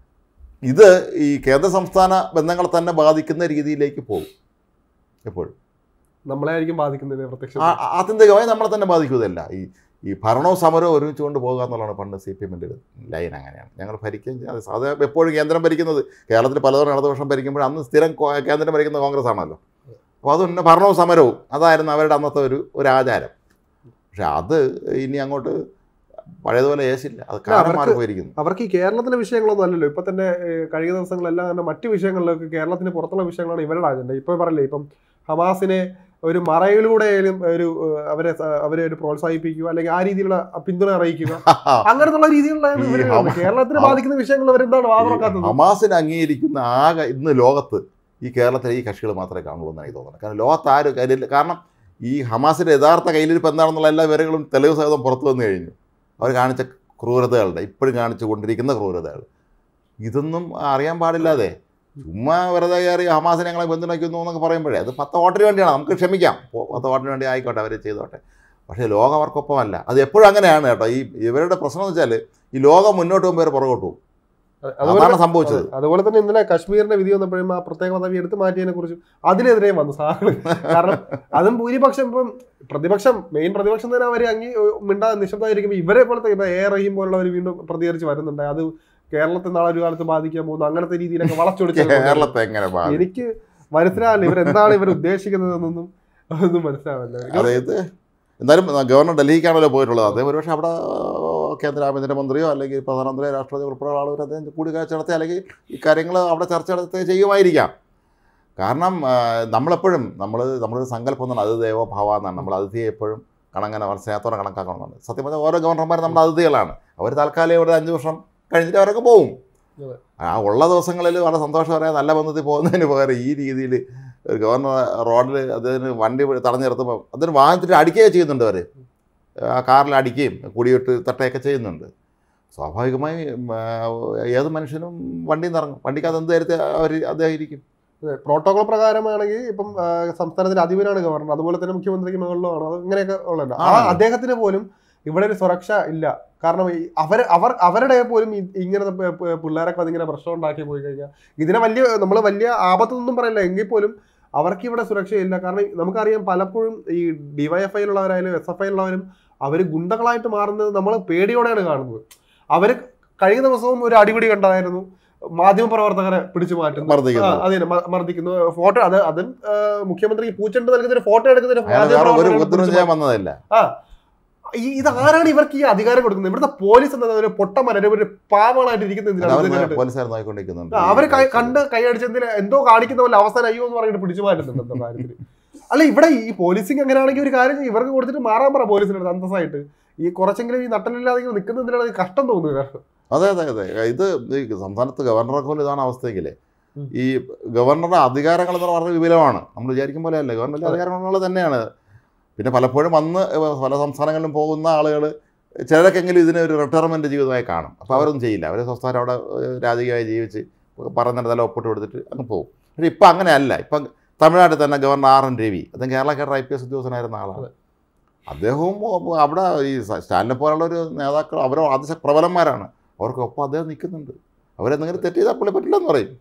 ഇത് ഈ കേന്ദ്ര സംസ്ഥാന ബന്ധങ്ങളെ തന്നെ ബാധിക്കുന്ന രീതിയിലേക്ക് പോകും എപ്പോഴും നമ്മളെ ആയിരിക്കും ബാധിക്കുന്നത് പ്രത്യക്ഷ ആ- ആ- ആത്യന്തികമായി നമ്മളെ തന്നെ ബാധിക്കുന്നതല്ല ഈ ഈ ഭരണവും സമരവും ഒരുമിച്ച് കൊണ്ട് പോകുക എന്നുള്ളതാണ് പണ്ട് സി പി എമ്മിൻ്റെ ലൈൻ അങ്ങനെയാണ് ഞങ്ങൾ ഭരിക്കുകയും ചെയ്യും അത് സാധാരണ എപ്പോഴും കേന്ദ്രം ഭരിക്കുന്നത് കേരളത്തിൽ പലതവണ ഇടതുപക്ഷം ഭരിക്കുമ്പോൾ അന്ന് സ്ഥിരം കോ- കേന്ദ്രം ഭരിക്കുന്ന കോൺഗ്രസ് ആണല്ലോ അപ്പോൾ അതുകൊണ്ട് ഭരണവും സമരവും അതായിരുന്നു അവരുടെ അന്നത്തെ ഒരു ഒരു ആചാരം പക്ഷെ അത് ഇനി അങ്ങോട്ട് പഴയതുപോലെ ഏശില്ല അത് കാലം അവർക്ക് മാറിപ്പോയിരിക്കുന്നു അവർക്ക് ഈ കേരളത്തിലെ വിഷയങ്ങളൊന്നും അല്ലല്ലോ ഇപ്പൊ തന്നെ ഏഹ്, കഴിഞ്ഞ ദിവസങ്ങളെല്ലാം തന്നെ മറ്റു വിഷയങ്ങളിലൊക്കെ കേരളത്തിന് പുറത്തുള്ള വിഷയങ്ങളാണ് ഇവരുടെ അജണ്ട ഇപ്പൊ പറയില്ലേ ഇപ്പം ഹമാസിനെ ഒരു മറയിലൂടെയും ഒരു ഏഹ്, അവരെ സ- അവരെ ഒരു പ്രോത്സാഹിപ്പിക്കുക അല്ലെങ്കിൽ ആ രീതിയിലുള്ള പിന്തുണ അറിയിക്കുക അങ്ങനത്തുള്ള രീതിയിലുള്ള ഈ ഇവര് ഹമ- കേരളത്തിന് ഹമ- ബാധിക്കുന്ന വിഷയങ്ങൾ അവരെന്താണ് വാതുറക്കാത്തത് ഹമാസിനെ അംഗീകരിക്കുന്ന ആകെ ഇന്ന് ലോകത്ത് ഈ കേരളത്തിലെ ഈ കക്ഷികൾ മാത്രമേ കാണുള്ളൂ എന്നാണ് എനിക്ക് തോന്നുന്നത് കാരണം ലോകത്ത് ആരും കയ്യിൽ കാരണം ഈ ഹമാസിൻ്റെ യഥാർത്ഥ കയ്യിലിരിപ്പ് എന്താണെന്നുള്ള എല്ലാ വിവരങ്ങളും തെളിവ് സഹിതം പുറത്തു വന്നു കഴിഞ്ഞു അവർ കാണിച്ച ക്രൂരതകളുടെ ഇപ്പോഴും കാണിച്ചു കൊണ്ടിരിക്കുന്ന ക്രൂരതകൾ ഇതൊന്നും അറിയാൻ പാടില്ലാതെ ചുമ്മാ വെറുതെ കയറി ഹമാസിനെ ഞങ്ങളെ പിന്തുണയ്ക്കുന്നു എന്നൊക്കെ പറയുമ്പോഴേ അത് പത്ത് വോട്ടിന് വേണ്ടിയാണ് നമുക്ക് ക്ഷമിക്കാം പോ- പത്ത് വോട്ടിന് വേണ്ടി ആയിക്കോട്ടെ അവർ ചെയ്തോട്ടെ പക്ഷേ ലോകം അവർക്കൊപ്പമല്ല അത് എപ്പോഴും അങ്ങനെയാണ് കേട്ടോ ഈ ഇവരുടെ പ്രശ്നം എന്ന് വെച്ചാൽ ഈ ലോകം മുന്നോട്ട് പോകുമ്പോൾ ഇവർ പുറകോട്ട് പോകും അതുപോലെ അതാണ് സംഭവിച്ചത് അതുപോലെ തന്നെ ഇന്നലെ കശ്മീരിന്റെ വിധി വന്നപ്പോഴും ആ പ്രത്യേക പദവി എടുത്തു മാറ്റിയതിനെ കുറിച്ചും അതിനെതിരെയും വന്നു സാറ് കാരണം അതും ഭൂരിപക്ഷം ഇപ്പം പ്രതിപക്ഷം മെയിൻ പ്രതിപക്ഷം തന്നെ അവർ അങ്ങി മിണ്ടാ നിശബ്ദമായിരിക്കുമ്പോൾ ഇവരെ പോലത്തെ ഇപ്പൊ എ റഹീം പോലുള്ളവർ വീണ്ടും പ്രതികരിച്ച് വരുന്നുണ്ട് അത് കേരളത്തിൽ നാളെ ഒരു കാലത്ത് ബാധിക്കാൻ പോകുന്നു അങ്ങനത്തെ രീതിയിലൊക്കെ വളച്ചൊടിച്ച് കേരളത്തെ എങ്ങനെ ബാധിക്കും? എനിക്ക് മനസ്സിലാവില്ല ഇവർ എന്താണ് ഇവർ ഉദ്ദേശിക്കുന്നതെന്നൊന്നും ഒന്നും മനസ്സിലാവില്ല അതായത് എന്തായാലും ഗവർണർ ഡൽഹിക്കാണല്ലോ പോയിട്ടുള്ളത് അദ്ദേഹം ഒരുപക്ഷെ അവിടെ കേന്ദ്ര ആഭ്യന്തരമന്ത്രിയോ അല്ലെങ്കിൽ പ്രധാനമന്ത്രിയോ രാഷ്ട്രപതി ഉൾപ്പെടെ ആളുകൾ അദ്ദേഹം കൂടിക്കാഴ്ച നടത്തി അല്ലെങ്കിൽ ഈ കാര്യങ്ങൾ അവിടെ ചർച്ച നടത്തി ചെയ്യുമായിരിക്കാം കാരണം ആ, നമ്മളെപ്പോഴും നമ്മൾ നമ്മളൊരു സങ്കല്പം എന്നാണ് അത് ദേവോഭാവ എന്നാണ് നമ്മൾ അതിഥിയെ എപ്പോഴും കണങ്ങനെ അവർ സ്നേഹത്തോടെ കണക്കാക്കണമെന്നാണ് സത്യം പറഞ്ഞാൽ ഓരോ ഗവർണർമാരും നമ്മുടെ അതിഥികളാണ് അവർ താൽക്കാലികം ഒരു അഞ്ച് വർഷം കഴിഞ്ഞിട്ട് അവരൊക്കെ പോകും അതെ. ആ ഉള്ള ദിവസങ്ങളിൽ വളരെ സന്തോഷകരമായ നല്ല ബന്ധത്തിൽ പോകുന്നതിന് പകരം ഈ രീതിയിൽ ഒരു ഗവർണർ റോഡിൽ അദ്ദേഹത്തിന് വണ്ടി തടഞ്ഞു നിർത്തുമ്പോൾ അതിന് വാഹനത്തിൽ അടിക്കുകയൊക്കെ ചെയ്യുന്നുണ്ട് അവർ ആ കാറിൽ അടിക്കുകയും കുടിയിട്ട് തട്ടുകയൊക്കെ ചെയ്യുന്നുണ്ട് സ്വാഭാവികമായി ഉം, ആ, ഏത് മനുഷ്യനും വണ്ടിയിൽ നിന്ന് ഇറങ്ങും വണ്ടിക്കകത്ത് എന്ത് കാര്യത്തിൽ അവർ അദ്ദേഹം ഇരിക്കും പ്രോട്ടോകോൾ പ്രകാരമാണെങ്കിൽ ഇപ്പം ആ, സംസ്ഥാനത്തിന്റെ അധിപനാണ് ഗവർണർ അതുപോലെ തന്നെ മുഖ്യമന്ത്രിക്ക് മുകളിലുമാണ് അത് ഇങ്ങനെയൊക്കെ ഉള്ളത് ആ ആണ്. അദ്ദേഹത്തിന് പോലും ഇവിടെ ഒരു സുരക്ഷ ഇല്ല കാരണം ഈ അവർ അവർ അവരുടെ പോലും ഈ- ഇങ്ങനത്തെ പി- പി- പിള്ളേരൊക്കെ അതിങ്ങനെ പ്രശ്നം ഉണ്ടാക്കി പോയി കഴിഞ്ഞാൽ ഇതിനെ വലിയ നമ്മൾ വലിയ ആപത്തൊന്നും പറയില്ല എങ്കിൽ പോലും അവർക്ക് ഇവിടെ സുരക്ഷയില്ല കാരണം നമുക്കറിയാം പലപ്പോഴും ഈ ഡിവൈഎഫ്ഐയിലുള്ളവരായാലും എസ് എഫ് ഐയിലുള്ളവരും അവർ ഗുണ്ടകളായിട്ട് മാറുന്നത് നമ്മൾ പേടിയോടെയാണ് കാണുന്നത് അവർ കഴിഞ്ഞ ദിവസവും ഒരു അടിപിടി കണ്ടായിരുന്നു മാധ്യമപ്രവർത്തകരെ പിടിച്ചു മാറ്റുന്നു ആ, മർദ്ദിക്കുന്നത് അതെ മ- മർദ്ദിക്കുന്നു ഫോട്ടോ അത് അതും ആ, മുഖ്യമന്ത്രി പൂച്ചെണ്ട് നൽകുന്നതിന് ഫോട്ടോ എടുക്കുന്നതിന് അയാൾ വേറെ ഒരു മാധ്യമപ്രവർത്തകരെ ഉപദ്രവം പിടിച്ചു ചെയ്യാൻ വന്നതല്ല ഈ ഇത് ആരാണ് ഇവർക്ക് ഈ അധികാരം കൊടുക്കുന്നത് ഇവിടുത്തെ പോലീസ് എന്നത് ഒരു പൊട്ടമര ഒരു പാവങ്ങളായിട്ട് ഇരിക്കുന്ന എന്തിനാണ് ഇത് കണ്ടിട്ട്? പോലീസുകാർ നോക്കിക്കൊണ്ടിരിക്കുന്നുണ്ട് ആ, അവര് കൈ- കണ്ട് കൈയടിച്ചതിന് എന്തോ കാണിക്കുന്ന പോലെ അവസാനം അയ്യോ എന്ന് പറഞ്ഞിട്ട് പിടിച്ചു മാറ്റുന്നുണ്ട് എന്തോ കാര്യത്തിൽ അല്ല ഇവിടെ ഈ പോലീസിങ് എങ്ങനെയാണെങ്കിൽ ഒരു കാര്യം ചെയ്യ്, ഇവർക്ക് കൊടുത്തിട്ട് മാറാൻ പറ പോലീസിനടുത്ത് അന്തസ്സായിട്ട് ഈ കുറച്ചെങ്കിലും ഈ നട്ടനില്ലാതെ ഇങ്ങനെ നിൽക്കുന്നതിനാണ് കഷ്ടം തോന്നുക അതെ അതെ അതെ ഇത് ഈ സംസ്ഥാനത്ത് ഗവർണറെ പോലും ഇതാണ് അവസ്ഥയെങ്കിൽ ഉം. ഈ ഗവർണറുടെ അധികാരങ്ങൾ എന്ന് പറഞ്ഞാൽ വിപുലമാണ് നമ്മൾ വിചാരിക്കും പോലെ അല്ല ഗവർണറുടെ അധികാരങ്ങൾ തന്നെയാണ് പിന്നെ പലപ്പോഴും വന്ന് പല സംസ്ഥാനങ്ങളിലും പോകുന്ന ആളുകൾ ചിലരൊക്കെങ്കിലും ഇതിനെ ഒരു റിട്ടയർമെൻറ്റ് ജീവിതമായി കാണും അപ്പോൾ അവരൊന്നും ചെയ്യില്ല അവർ സ്വസ്ഥാനം അവിടെ ഏഹ്, രാജകീയമായി ജീവിച്ച് പറയുന്നിടത്തെല്ലാം ഒപ്പിട്ട് കൊടുത്തിട്ട് അങ്ങ് പോകും പക്ഷേ ഇപ്പം അങ്ങനെയല്ല ഇപ്പം തമിഴ്നാട്ടിൽ തന്നെ ഗവർണർ ആർ എൻ രവി അദ്ദേഹം Kerala Kerala I P S ഉദ്യോഗസ്ഥനായിരുന്ന ആളാണ് അദ്ദേഹവും ഒ- അവിടെ ഈ സ്റ്റാലിനെ പോലുള്ള ഒരു നേതാക്കൾ അവർ അതിശ പ്രബലന്മാരാണ് അവർക്കൊപ്പം അദ്ദേഹം നിൽക്കുന്നുണ്ട് അവരെന്തെങ്കിലും തെറ്റ് ചെയ്താൽ പുള്ളി പറ്റില്ലെന്ന് പറയും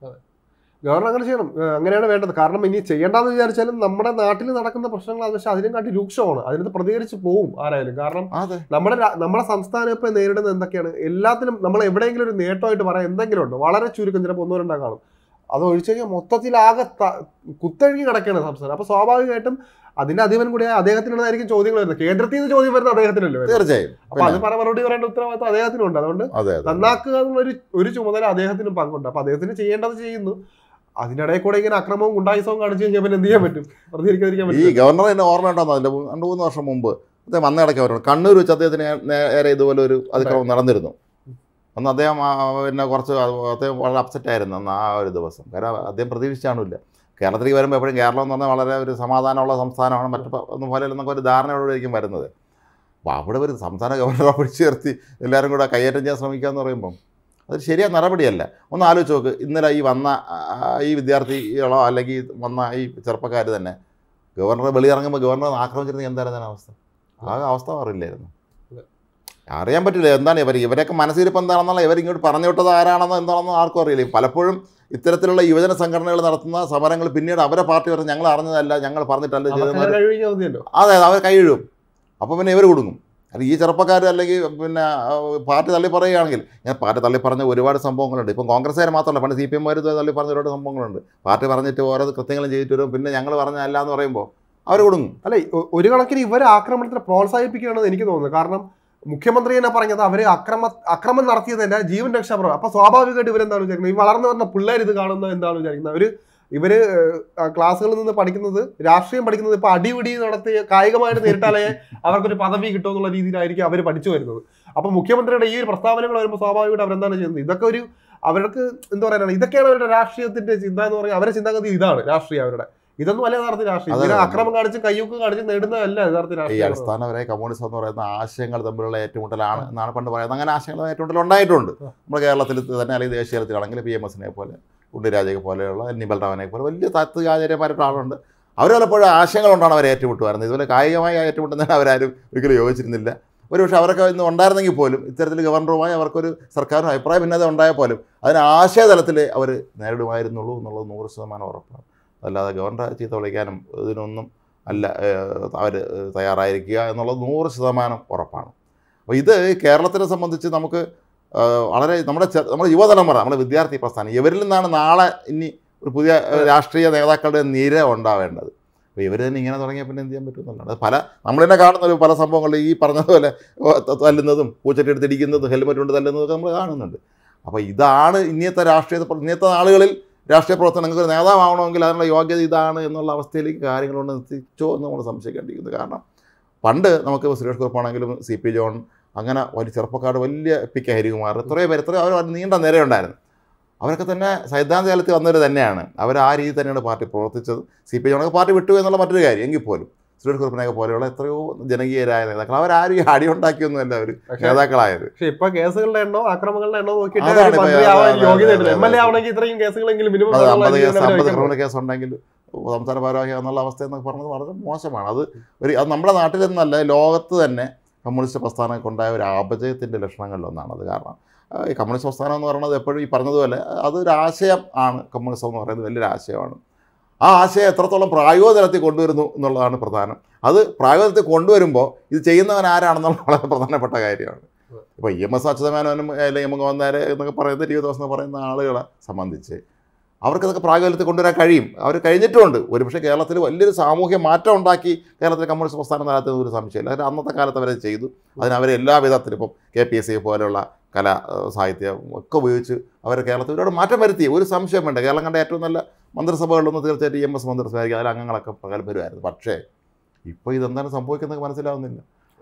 ഗവർണർ അങ്ങനെ ചെയ്യണം ഏഹ് അങ്ങനെയാണ് വേണ്ടത് കാരണം ഇനി ചെയ്യേണ്ടെന്ന് വിചാരിച്ചാലും നമ്മുടെ നാട്ടിൽ നടക്കുന്ന പ്രശ്നങ്ങൾ അത് പക്ഷേ അതിനും കാട്ടി രൂക്ഷമാണ് അതിനകത്ത് പ്രതികരിച്ച് പോവും ആരായാലും കാരണം അതെ നമ്മുടെ രാ- നമ്മുടെ സംസ്ഥാനം ഇപ്പൊ നേരിടുന്നത് എന്തൊക്കെയാണ് എല്ലാത്തിലും നമ്മൾ എവിടെയെങ്കിലും ഒരു നേട്ടമായിട്ട് പറയാൻ എന്തെങ്കിലും ഉണ്ടോ വളരെ ചുരുക്കം ചിലപ്പോൾ ഒന്നോ രണ്ടോ കാണും അത് ഒഴിച്ചു കഴിഞ്ഞാൽ മൊത്തത്തിൽ ആകെ ത- കുത്തഴുകി കിടക്കുകയാണ് സംസ്ഥാനം അപ്പൊ സ്വാഭാവികമായിട്ടും അതിന്റെ അധിപൻ കൂടി അദ്ദേഹത്തിനുള്ളതായിരിക്കും ചോദ്യങ്ങൾ വരുന്നത് കേന്ദ്രത്തിൽ നിന്ന് ചോദ്യം വരുന്നത് അദ്ദേഹത്തിനല്ലേ വരുന്നത്. തീർച്ചയായും അപ്പൊ അത് പറ മറുപടി പറയേണ്ട ഉത്തരവാദിത്വം അദ്ദേഹത്തിനുണ്ട് അതുകൊണ്ട് അതെ അതെ നന്നാക്കുക എന്നുള്ള ഒരു ഒരു ചുമതല അദ്ദേഹത്തിനും പങ്കുണ്ട് അപ്പൊ അദ്ദേഹത്തിന് ചെയ്യേണ്ടത് ചെയ്യുന്നു അതിനിടയിൽ കൂടെ ഇങ്ങനെ അക്രമവും ഗുണ്ടായുസവും കാണിച്ചു കഴിഞ്ഞാൽ പിന്നെ എന്ത് ചെയ്യാൻ പറ്റും പ്രതികരിക്കാതിരിക്കാൻ ഈ പറ്റും ഗവർണർ എന്നെ ഓർമ്മ ഉണ്ടെന്ന് അതിൻ്റെ രണ്ട് മൂന്ന് വർഷം മുമ്പ് അദ്ദേഹം വന്ന ഇടയ്ക്ക് അവരോട് കണ്ണൂർ വെച്ച് അദ്ദേഹത്തിന് നേരെ ഇതുപോലെ ഒരു അതിക്രമം നടന്നിരുന്നു അന്ന് അദ്ദേഹം ആ, പിന്നെ കുറച്ച് അദ്ദേഹം വളരെ അപ്സെറ്റ് ആയിരുന്നു അന്ന് ആ ഒരു ദിവസം കാരണം അദ്ദേഹം പ്രതീക്ഷിച്ചാണില്ല കേരളത്തിലേക്ക് വരുമ്പോൾ എപ്പോഴും കേരളം എന്ന് പറഞ്ഞാൽ വളരെ ഒരു സമാധാനമുള്ള സംസ്ഥാനമാണ് മറ്റു പ- ഒന്നും പോലെ എന്നൊക്കെ ഒരു ധാരണയോടായിരിക്കും വരുന്നത് അപ്പോൾ അവിടെ ഒരു സംസ്ഥാന ഗവർണറെ പിടിച്ചു നിർത്തി എല്ലാവരും കൂടെ കൈയേറ്റം ചെയ്യാൻ ശ്രമിക്കുക എന്ന് പറയുമ്പം അത് ശരിയായ നടപടിയല്ല ഒന്ന് ആലോചിച്ച് നോക്ക് ഇന്നലെ ഈ വന്ന ആ, ഈ വിദ്യാർത്ഥികളോ അല്ലെങ്കിൽ വന്ന ഈ ചെറുപ്പക്കാർ തന്നെ ഗവർണറെ വെളിയിറങ്ങുമ്പോൾ ഗവർണറെ ആക്രമിച്ചിരുന്നെങ്കിൽ എന്തായിരുന്നു അവസ്ഥ ആ അവസ്ഥ അറിയില്ലായിരുന്നു അതെ. അറിയാൻ പറ്റില്ല എന്താണ് ഇവർ ഇവരൊക്കെ മനസ്സിരിപ്പ് എന്താണെന്നുള്ള ഇവരിങ്ങോട്ട് പറഞ്ഞു വിട്ടത് ആരാണെന്നോ എന്താണെന്നോ ആർക്കും അറിയില്ല പലപ്പോഴും ഇത്തരത്തിലുള്ള യുവജന സംഘടനകൾ നടത്തുന്ന സമരങ്ങൾ പിന്നീട് അവരെ പാർട്ടി പറഞ്ഞ് ഞങ്ങൾ അറിഞ്ഞതല്ല ഞങ്ങൾ പറഞ്ഞിട്ടല്ല അവർക്ക് ചെയ്തെന്ന് അങ്ങനെ കഴിഞ്ഞാൽ മതിയല്ലോ അതെ അവർ കൈഴും അപ്പോൾ പിന്നെ ഇവർ കൊടുക്കും അല്ല ഈ ചെറുപ്പക്കാർ അല്ലെങ്കിൽ പിന്നെ ആ, പാർട്ടി തള്ളി പറയുകയാണെങ്കിൽ ഞാൻ പാർട്ടി തള്ളി പറഞ്ഞ ഒരുപാട് സംഭവങ്ങളുണ്ട് ഇപ്പം കോൺഗ്രസ്സുകാർ മാത്രമല്ല പണ്ട് സി പി എമ്മാർ തള്ളി പറഞ്ഞ ഒരുപാട് സംഭവങ്ങളുണ്ട് പാർട്ടി പറഞ്ഞിട്ട് ഓരോ കൃത്യങ്ങളും ചെയ്തിട്ട് വരും പിന്നെ ഞങ്ങൾ പറഞ്ഞല്ല എന്ന് പറയുമ്പോൾ അവർ കൊടുക്കും അല്ല ഒ- ഒരു കണക്കിന് ഇവർ ആക്രമണത്തിനെ പ്രോത്സാഹിപ്പിക്കുകയാണെന്ന് എനിക്ക് തോന്നുന്നത് കാരണം മുഖ്യമന്ത്രി തന്നെ പറഞ്ഞത് അവര് അക്രമ അക്രമം നടത്തിയതല്ല ജീവൻ രക്ഷാപ്രവർത്തനം അപ്പൊ സ്വാഭാവികമായിട്ട് ഇവരെന്താണ് വിചാരിക്കുന്നത് ഈ വളർന്നു വരുന്ന പിള്ളേർ ഇത് കാണുന്നത് എന്താണ് വിചാരിക്കുന്നത് അവര് ഇവര് ആ, ക്ലാസ്സുകളിൽ നിന്ന് പഠിക്കുന്നത് രാഷ്ട്രീയം പഠിക്കുന്നത് ഇപ്പൊ അടിപിടി നടത്തി കായികമായിട്ട് നേരിട്ടാലേ അവർക്കൊരു പദവി കിട്ടുമെന്നുള്ള രീതിയിലായിരിക്കും അവർ പഠിച്ചു വരുന്നത് അപ്പൊ മുഖ്യമന്ത്രിയുടെ ഈ ഒരു പ്രസ്താവനകൾ വരുമ്പോൾ സ്വാഭാവികമായിട്ട് അവരെന്താണ് ചെയ്യുന്നത് ഇതൊക്കെ ഒരു അവർക്ക് എന്താ പറയാനാണ് ഇതൊക്കെയാണ് അവരുടെ രാഷ്ട്രീയത്തിന്റെ ചിന്ത എന്ന് പറഞ്ഞാൽ അവരുടെ ചിന്താഗതി ഇതാണ് രാഷ്ട്രീയം അവരുടെ ഇതൊന്നും അല്ല യഥാർത്ഥ രാഷ്ട്രീയം അതെ, ഇങ്ങനെ അതെ. അക്രമം കാണിച്ച് കയ്യൊക്കെ കാണിച്ച് നേടുന്നതല്ല യഥാർത്ഥ ഈ രാഷ്ട്രീയം അടിസ്ഥാനപരമായ കമ്മ്യൂണിസം എന്ന് പറയുന്ന ആശയങ്ങൾ തമ്മിലുള്ള ഏറ്റുമുട്ടലാണ് എന്നാണ് പണ്ട് പറയുന്നത് അങ്ങനെ ആശയങ്ങൾ ഏറ്റുമുട്ടൽ ഉണ്ടായിട്ടുണ്ട് നമ്മുടെ കേരളത്തിൽ തന്നെ അല്ലെങ്കിൽ ദേശീയ തലത്തിലാണെങ്കിൽ പി എം എസിനെ പോലെ ഉണ്ണിരാജയെ പോലെയുള്ള നിബൽ റാവനെ പോലെ വലിയ തത്വചാചാര്യന്മാരുടെ ആളുണ്ട് അവർ പലപ്പോഴും ആശയങ്ങൾ കൊണ്ടാണ് അവർ ഏറ്റുമുട്ടുമായിരുന്നത് ഇതുപോലെ കായികമായി ഏറ്റുമുട്ടുന്നതിന് അവരാരും ഒരിക്കലും യോജിച്ചിരുന്നില്ല ഒരുപക്ഷെ അവരൊക്കെ ഇന്ന് ഉണ്ടായിരുന്നെങ്കിൽ പോലും ഇത്തരത്തിൽ ഗവർണറുമായി അവർക്കൊരു സർക്കാരിന് അഭിപ്രായ ഭിന്നത ഉണ്ടായാൽ പോലും അതിന് ആശയതലത്തിൽ അവർ നേരിടുമായിരുന്നുള്ളൂ എന്നുള്ളത് നൂറ് ശതമാനം ഉറപ്പാണ് അല്ലാതെ ഗവർണറെ ചീത്ത വിളിക്കാനും ഇതിനൊന്നും അല്ല അവർ തയ്യാറായിരിക്കുക എന്നുള്ളത് നൂറ് ശതമാനം ഉറപ്പാണ് അപ്പോൾ ഇത് കേരളത്തിനെ സംബന്ധിച്ച് നമുക്ക് ആ, വളരെ നമ്മുടെ ചെ- നമ്മുടെ യുവതലമുറ നമ്മുടെ വിദ്യാർത്ഥി പ്രസ്ഥാനം ഇവരിൽ നിന്നാണ് നാളെ ഇനി ഒരു പുതിയ ഏഹ്, രാഷ്ട്രീയ നേതാക്കളുടെ നിര ഉണ്ടാവേണ്ടത് അപ്പോൾ ഇവർ തന്നെ ഇങ്ങനെ തുടങ്ങിയ പിന്നെ എന്ത് ചെയ്യാൻ പറ്റുമെന്നുള്ളത് അത് പല നമ്മൾ തന്നെ കാണുന്ന ഒരു പല സംഭവങ്ങളിൽ ഈ പറഞ്ഞതുപോലെ ഓ, ത- തല്ലുന്നതും പൂച്ചട്ടി എടുത്ത് ഇടിക്കുന്നതും ഹെൽമെറ്റ് കൊണ്ട് തല്ലുന്നതൊക്കെ നമ്മൾ കാണുന്നുണ്ട് അപ്പോൾ ഇതാണ് ഇന്നത്തെ രാഷ്ട്രീയ ഇന്നത്തെ നാളുകളിൽ രാഷ്ട്രീയ പ്രവർത്തനങ്ങൾക്ക് ഒരു നേതാവാകണമെങ്കിൽ അതിനുള്ള യോഗ്യത ഇതാണ് എന്നുള്ള അവസ്ഥയിലേക്ക് കാര്യങ്ങളുണ്ട് എത്തിച്ചോ എന്ന് നമ്മൾ സംശയിക്കേണ്ടിയിരിക്കുന്നത് കാരണം പണ്ട് നമുക്ക് സുരേഷ് കുറുപ്പാണെങ്കിലും സി പി ജോൺ അങ്ങനെ വലിയ ചെറുപ്പക്കാർ വലിയ പി കെ ഹരികുമാർ എത്രയോ പേര് എത്രയോ അവർ നീണ്ട നിരയുണ്ടായിരുന്നു അവരൊക്കെ തന്നെ സൈദ്ധാന്ത കാലത്ത് വന്നവർ തന്നെയാണ് അവർ ആ രീതി തന്നെയാണ് പാർട്ടി പ്രവർത്തിച്ചത് സി പി ജോണൊക്കെ പാർട്ടി വിട്ടു എന്നുള്ള മറ്റൊരു കാര്യം എങ്കിൽ പോലും സുരേഷ് കുറുപ്പിനെയൊക്കെ പോലെയുള്ള എത്രയോ ജനകീയരായ നേതാക്കൾ അവരാരും ഈ അടി ഉണ്ടാക്കിയൊന്നുമല്ല അവർ പക്ഷേ നേതാക്കളായത് പക്ഷെ ഇപ്പൊ കേസുകളുടെ എണ്ണോ ആക്രമണങ്ങളുടെ എണ്ണോ നോക്കിയിട്ട് അതാണ് ഒരു ഇപ്പൊ മന്ത്രി ആവാൻ അതെ, യോഗ്യത അതെ, ഇല്ല അതെ, എം എൽ എ അതെ. ആവണമെങ്കിൽ ഇത്രയും കേസുകളെങ്കിലും മിനിമം അത് അമ്പത് കേസ് അമ്പത് ക്രിമിനൽ കേസ് ഉണ്ടെങ്കിൽ സംസ്ഥാന ഭാരവാഹി എന്നുള്ള അവസ്ഥ എന്നൊക്കെ പറഞ്ഞത് വളരെ മോശമാണ് അത് ഒരു അത് നമ്മുടെ നാട്ടിൽ നിന്നല്ല ലോകത്ത് തന്നെ കമ്മ്യൂണിസ്റ്റ് പ്രസ്ഥാനം കൊണ്ടായ ഒരു അപജയത്തിൻ്റെ ലക്ഷണങ്ങളിലൊന്നാണ് അത് കാരണം ആ, ഈ കമ്മ്യൂണിസ്റ്റ് പ്രസ്ഥാനം എന്ന് പറയുന്നത് എപ്പോഴും ഈ പറഞ്ഞതുപോലെ അതൊരു ആശയം ആണ് കമ്മ്യൂണിസം എന്ന് പറയുന്നത് വലിയൊരു ആശയമാണ് ആ ആശയം എത്രത്തോളം പ്രായോഗികതലത്തിൽ കൊണ്ടുവരുന്നു എന്നുള്ളതാണ് പ്രധാനം അത് പ്രായോഗികതലത്തിൽ കൊണ്ടുവരുമ്പോൾ ഇത് ചെയ്യുന്നവൻ ആരാണെന്നുള്ള വളരെ പ്രധാനപ്പെട്ട കാര്യമാണ് ഇപ്പോൾ ഇ എം എസ് അച്യുതമേനോനും അല്ലെങ്കിൽ എം ഗോന്താര് എന്നൊക്കെ പറയുന്ന ടി വി ദോസ് എന്ന് പറയുന്ന ആളുകളെ സംബന്ധിച്ച് അവർക്കതൊക്കെ പ്രാഗൽഭ്യത്തിൽ കൊണ്ടുവരാൻ കഴിയും അവർ കഴിഞ്ഞിട്ടുമുണ്ട് ഒരുപക്ഷെ കേരളത്തിൽ വലിയൊരു സാമൂഹ്യ മാറ്റം ഉണ്ടാക്കി കേരളത്തിലെ കമ്മ്യൂണിസ്റ്റ് പ്രസ്ഥാനം നടത്തുന്ന ഒരു സംശയമില്ല അവർ അന്നത്തെ കാലത്ത് അവരെ ചെയ്തു അതിന് അവർ എല്ലാ വിധത്തിലും ഇപ്പം കെ പി എസ് സി പോലെയുള്ള കല ഏഹ് സാഹിത്യം ഒക്കെ ഉപയോഗിച്ച് അവർ കേരളത്തിൽ ഒരുപാട് മാറ്റം വരുത്തി ഒരു സംശയം വേണ്ട കേരളം കണ്ട ഏറ്റവും നല്ല മന്ത്രിസഭകളിലൊന്നും തീർച്ചയായിട്ടും ഇ എം എസ് മന്ത്രിസഭയായിരിക്കും അതിൽ അംഗങ്ങളൊക്കെ പ്രഗത്ഭരുമായിരുന്നു പക്ഷേ ഇപ്പോൾ ഇതെന്താണ് സംഭവിക്കുന്നത് മനസ്സിലാവുന്നില്ല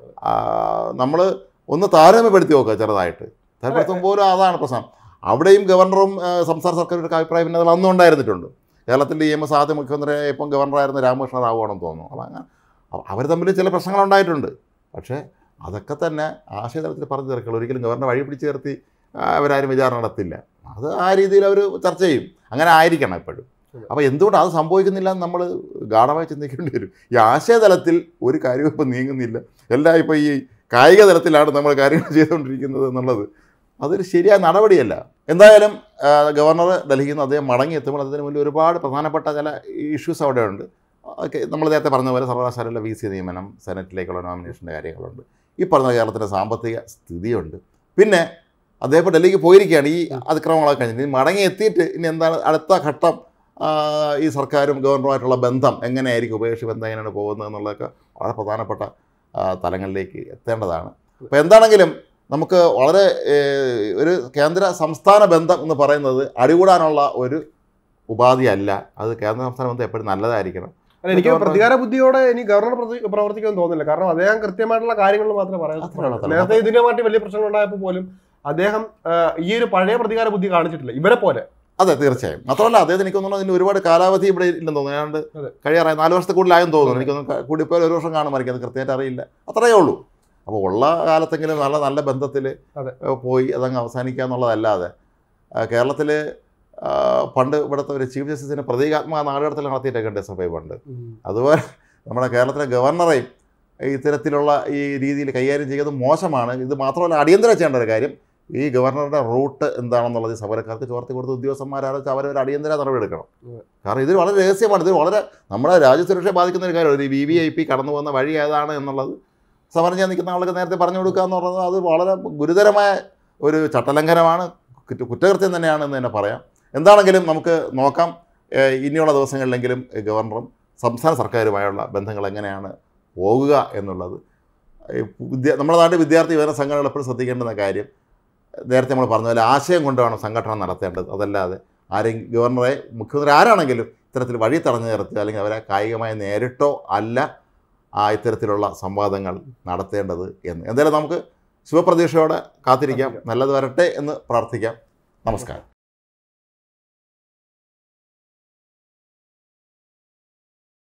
നമ്മൾ ഒന്ന് താരതമ്യപ്പെടുത്തി നോക്കുക ചെറുതായിട്ട് താരതമ്യപ്പെടുത്തുമ്പോൾ പോലും അതാണ് പ്രശ്നം അവിടെയും ഗവർണറും ആ, സംസ്ഥാന സർക്കാരുടെ അഭിപ്രായ ഭിന്നതകൾ അന്നും ഉണ്ടായിരുന്നിട്ടുണ്ട് കേരളത്തിൽ ഇ എം എസ് ആദ്യ മുഖ്യമന്ത്രി ഇപ്പം ഗവർണറായിരുന്ന രാമകൃഷ്ണ റാവു ആണെന്ന് തോന്നുന്നു അപ്പോൾ അങ്ങനെ അവർ തമ്മിൽ ചില പ്രശ്നങ്ങളുണ്ടായിട്ടുണ്ട് പക്ഷേ അതൊക്കെ തന്നെ ആശയതലത്തിൽ പറഞ്ഞു തീർക്കുള്ളൂ ഒരിക്കലും ഗവർണർ വഴി പിടിച്ച് ചേർത്തി ആ, അവരാരും വിചാരണ നടത്തില്ല അത് ആ രീതിയിൽ അവർ ചർച്ച ചെയ്യും അങ്ങനെ ആയിരിക്കണം എപ്പോഴും അപ്പോൾ എന്തുകൊണ്ട് അത് സംഭവിക്കുന്നില്ല എന്ന് നമ്മൾ ഗാഠമായി ചിന്തിക്കേണ്ടി വരും ഈ ആശയതലത്തിൽ ഒരു കാര്യവും ഇപ്പം നീങ്ങുന്നില്ല എല്ലാം ഇപ്പോൾ ഈ കായിക തലത്തിലാണ് നമ്മൾ കാര്യങ്ങൾ ചെയ്തുകൊണ്ടിരിക്കുന്നത് എന്നുള്ളത് അതൊരു ശരിയായ നടപടിയല്ല എന്തായാലും ആ, ഗവർണർ ഡൽഹിയിൽ നിന്ന് അദ്ദേഹം മടങ്ങി എത്തുമ്പോൾ അതിന് മുന്നിൽ ഒരുപാട് പ്രധാനപ്പെട്ട ചില ഇഷ്യൂസ് അവിടെ ഉണ്ട് ഒക്കെ നമ്മൾ നേരത്തെ പറഞ്ഞ പോലെ സർവകലാശാലയിലെ വി സി നിയമനം സെനറ്റിലേക്കുള്ള നോമിനേഷൻ്റെ കാര്യങ്ങളുണ്ട് ഈ പറഞ്ഞ കേരളത്തിൻ്റെ സാമ്പത്തിക സ്ഥിതിയുണ്ട് പിന്നെ അദ്ദേഹം ഇപ്പോൾ ഡൽഹിക്ക് പോയിരിക്കുകയാണ് ഈ അതിക്രമങ്ങളൊക്കെ കഴിഞ്ഞിട്ട് ഇനി മടങ്ങി എത്തിയിട്ട് ഇനി എന്താണ് അടുത്ത ഘട്ടം ആ, ഈ സർക്കാരും ഗവർണറുമായിട്ടുള്ള ബന്ധം എങ്ങനെയായിരിക്കും ഉഭയകക്ഷി ബന്ധം എങ്ങനെയാണ് പോകുന്നത് എന്നുള്ളതൊക്കെ വളരെ പ്രധാനപ്പെട്ട ആ, തലങ്ങളിലേക്ക് എത്തേണ്ടതാണ് അപ്പോൾ എന്താണെങ്കിലും നമുക്ക് വളരെ ഏഹ്, ഒരു കേന്ദ്ര സംസ്ഥാന ബന്ധം എന്ന് പറയുന്നത് അടികൂടാനുള്ള ഒരു ഉപാധിയല്ല അത് കേന്ദ്ര സംസ്ഥാന ബന്ധം എപ്പോഴും നല്ലതായിരിക്കണം അല്ല, എനിക്ക് ഗവർണർ- പ്രതികാര ബുദ്ധിയോടെ ഇനി ഗവർണർ പ്രതി- പ്രവർത്തിക്കുമെന്ന് തോന്നുന്നില്ല കാരണം അദ്ദേഹം കൃത്യമായിട്ടുള്ള കാര്യങ്ങൾ മാത്രമേ അത്രേ ഉള്ളൂ, പറയാൻ അത്രേ നേരത്തെ ഇതിനുമായിട്ട് വലിയ പ്രശ്നങ്ങൾ ഉണ്ടായപ്പോൾ പോലും അദ്ദേഹം ആ, ഈ ഒരു പഴയ പ്രതികാര ബുദ്ധി കാണിച്ചിട്ടില്ല ഇവരെ പോലെ അതെ തീർച്ചയായും മാത്രമല്ല അദ്ദേഹത്തിന് എനിക്ക് തോന്നുന്നു ഇതിന് ഒരുപാട് കാലാവധി ഇവിടെ ഇല്ലെന്ന് തോന്നുന്നു ഏതാണ്ട് അതെ. കഴിയാറായി നാല് വർഷത്തെ കൂടുതലായെന്ന് തോന്നുന്നു എനിക്കൊന്നും കൂടിപ്പോയാൽ ഒരു വർഷം കാണുമായിരിക്കും അത് കൃത്യമായിട്ട് അറിയില്ല അത്രയേ ഉള്ളൂ അപ്പോൾ ഉള്ള കാലത്തെങ്കിലും നല്ല നല്ല ബന്ധത്തിൽ അതെ. പോയി അതങ്ങ് അവസാനിക്കുക എന്നുള്ളതല്ലാതെ കേരളത്തിൽ പണ്ട് ഇവിടുത്തെ ഒരു ചീഫ് ജസ്റ്റിസിന് പ്രതീകാത്മക നാടകത്തിൽ നടത്തിയിട്ടൊക്കെ ഉണ്ട് എസ് എഫ് ഐ പണ്ട് അതുപോലെ നമ്മുടെ കേരളത്തിലെ ഗവർണറെയും ഇത്തരത്തിലുള്ള ഈ രീതിയിൽ കൈകാര്യം ചെയ്യുന്നത് മോശമാണ് ഇത് മാത്രമല്ല അടിയന്തരം ചെയ്യേണ്ട ഒരു കാര്യം ഈ ഗവർണറുടെ റൂട്ട് എന്താണെന്നുള്ളത് ഈ സമരക്കാർക്ക് ചോർത്തി കൊടുത്ത ഉദ്യോഗസ്ഥന്മാരാണ് വെച്ചാൽ അവരൊരു അടിയന്തര നടപടി എടുക്കണം ഉം. കാരണം ഇത് വളരെ രഹസ്യമാണ് ഇത് വളരെ നമ്മുടെ രാജ്യസുരക്ഷയെ ബാധിക്കുന്ന ഒരു കാര്യമാണ് ഒരു വി വി ഐ പി കടന്നു പോകുന്ന വഴി ഏതാണ് എന്നുള്ളത് സമരം ചെയ്യാൻ നിൽക്കുന്ന ആൾക്ക് നേരത്തെ പറഞ്ഞു കൊടുക്കുക എന്ന് പറയുന്നത് അത് വളരെ ഗുരുതരമായ ഒരു ചട്ടലംഘനമാണ് കുറ്റ- കുറ്റകൃത്യം തന്നെയാണ് എന്ന് തന്നെ പറയാം എന്താണെങ്കിലും നമുക്ക് നോക്കാം ഏഹ് ഇനിയുള്ള ദിവസങ്ങളിലെങ്കിലും ഗവർണറും സംസ്ഥാന സർക്കാരുമായുള്ള ബന്ധങ്ങൾ എങ്ങനെയാണ് പോകുക എന്നുള്ളത് ഈ വിദ്യ നമ്മുടെ നാട്ടിൽ വിദ്യാർത്ഥി വിവര സംഘടനകൾ എപ്പോഴും ശ്രദ്ധിക്കേണ്ടുന്ന കാര്യം നേരത്തെ നമ്മൾ പറഞ്ഞ പോലെ ആശയം കൊണ്ട് വേണം സംഘടന നടത്തേണ്ടത് അതല്ലാതെ ആരെയും ഗവർണറെ മുഖ്യമന്ത്രി ആരാണെങ്കിലും ഇത്തരത്തിൽ വഴി തടഞ്ഞു നിർത്തി അല്ലെങ്കിൽ അവരെ കായികമായി നേരിട്ടോ അല്ല ആ ഇത്തരത്തിലുള്ള സംവാദങ്ങൾ നടത്തേണ്ടത് എന്ന് എന്തായാലും നമുക്ക് ശുഭപ്രതീക്ഷയോടെ കാത്തിരിക്കാം നല്ലത് വരട്ടെ എന്ന് പ്രാർത്ഥിക്കാം നമസ്കാരം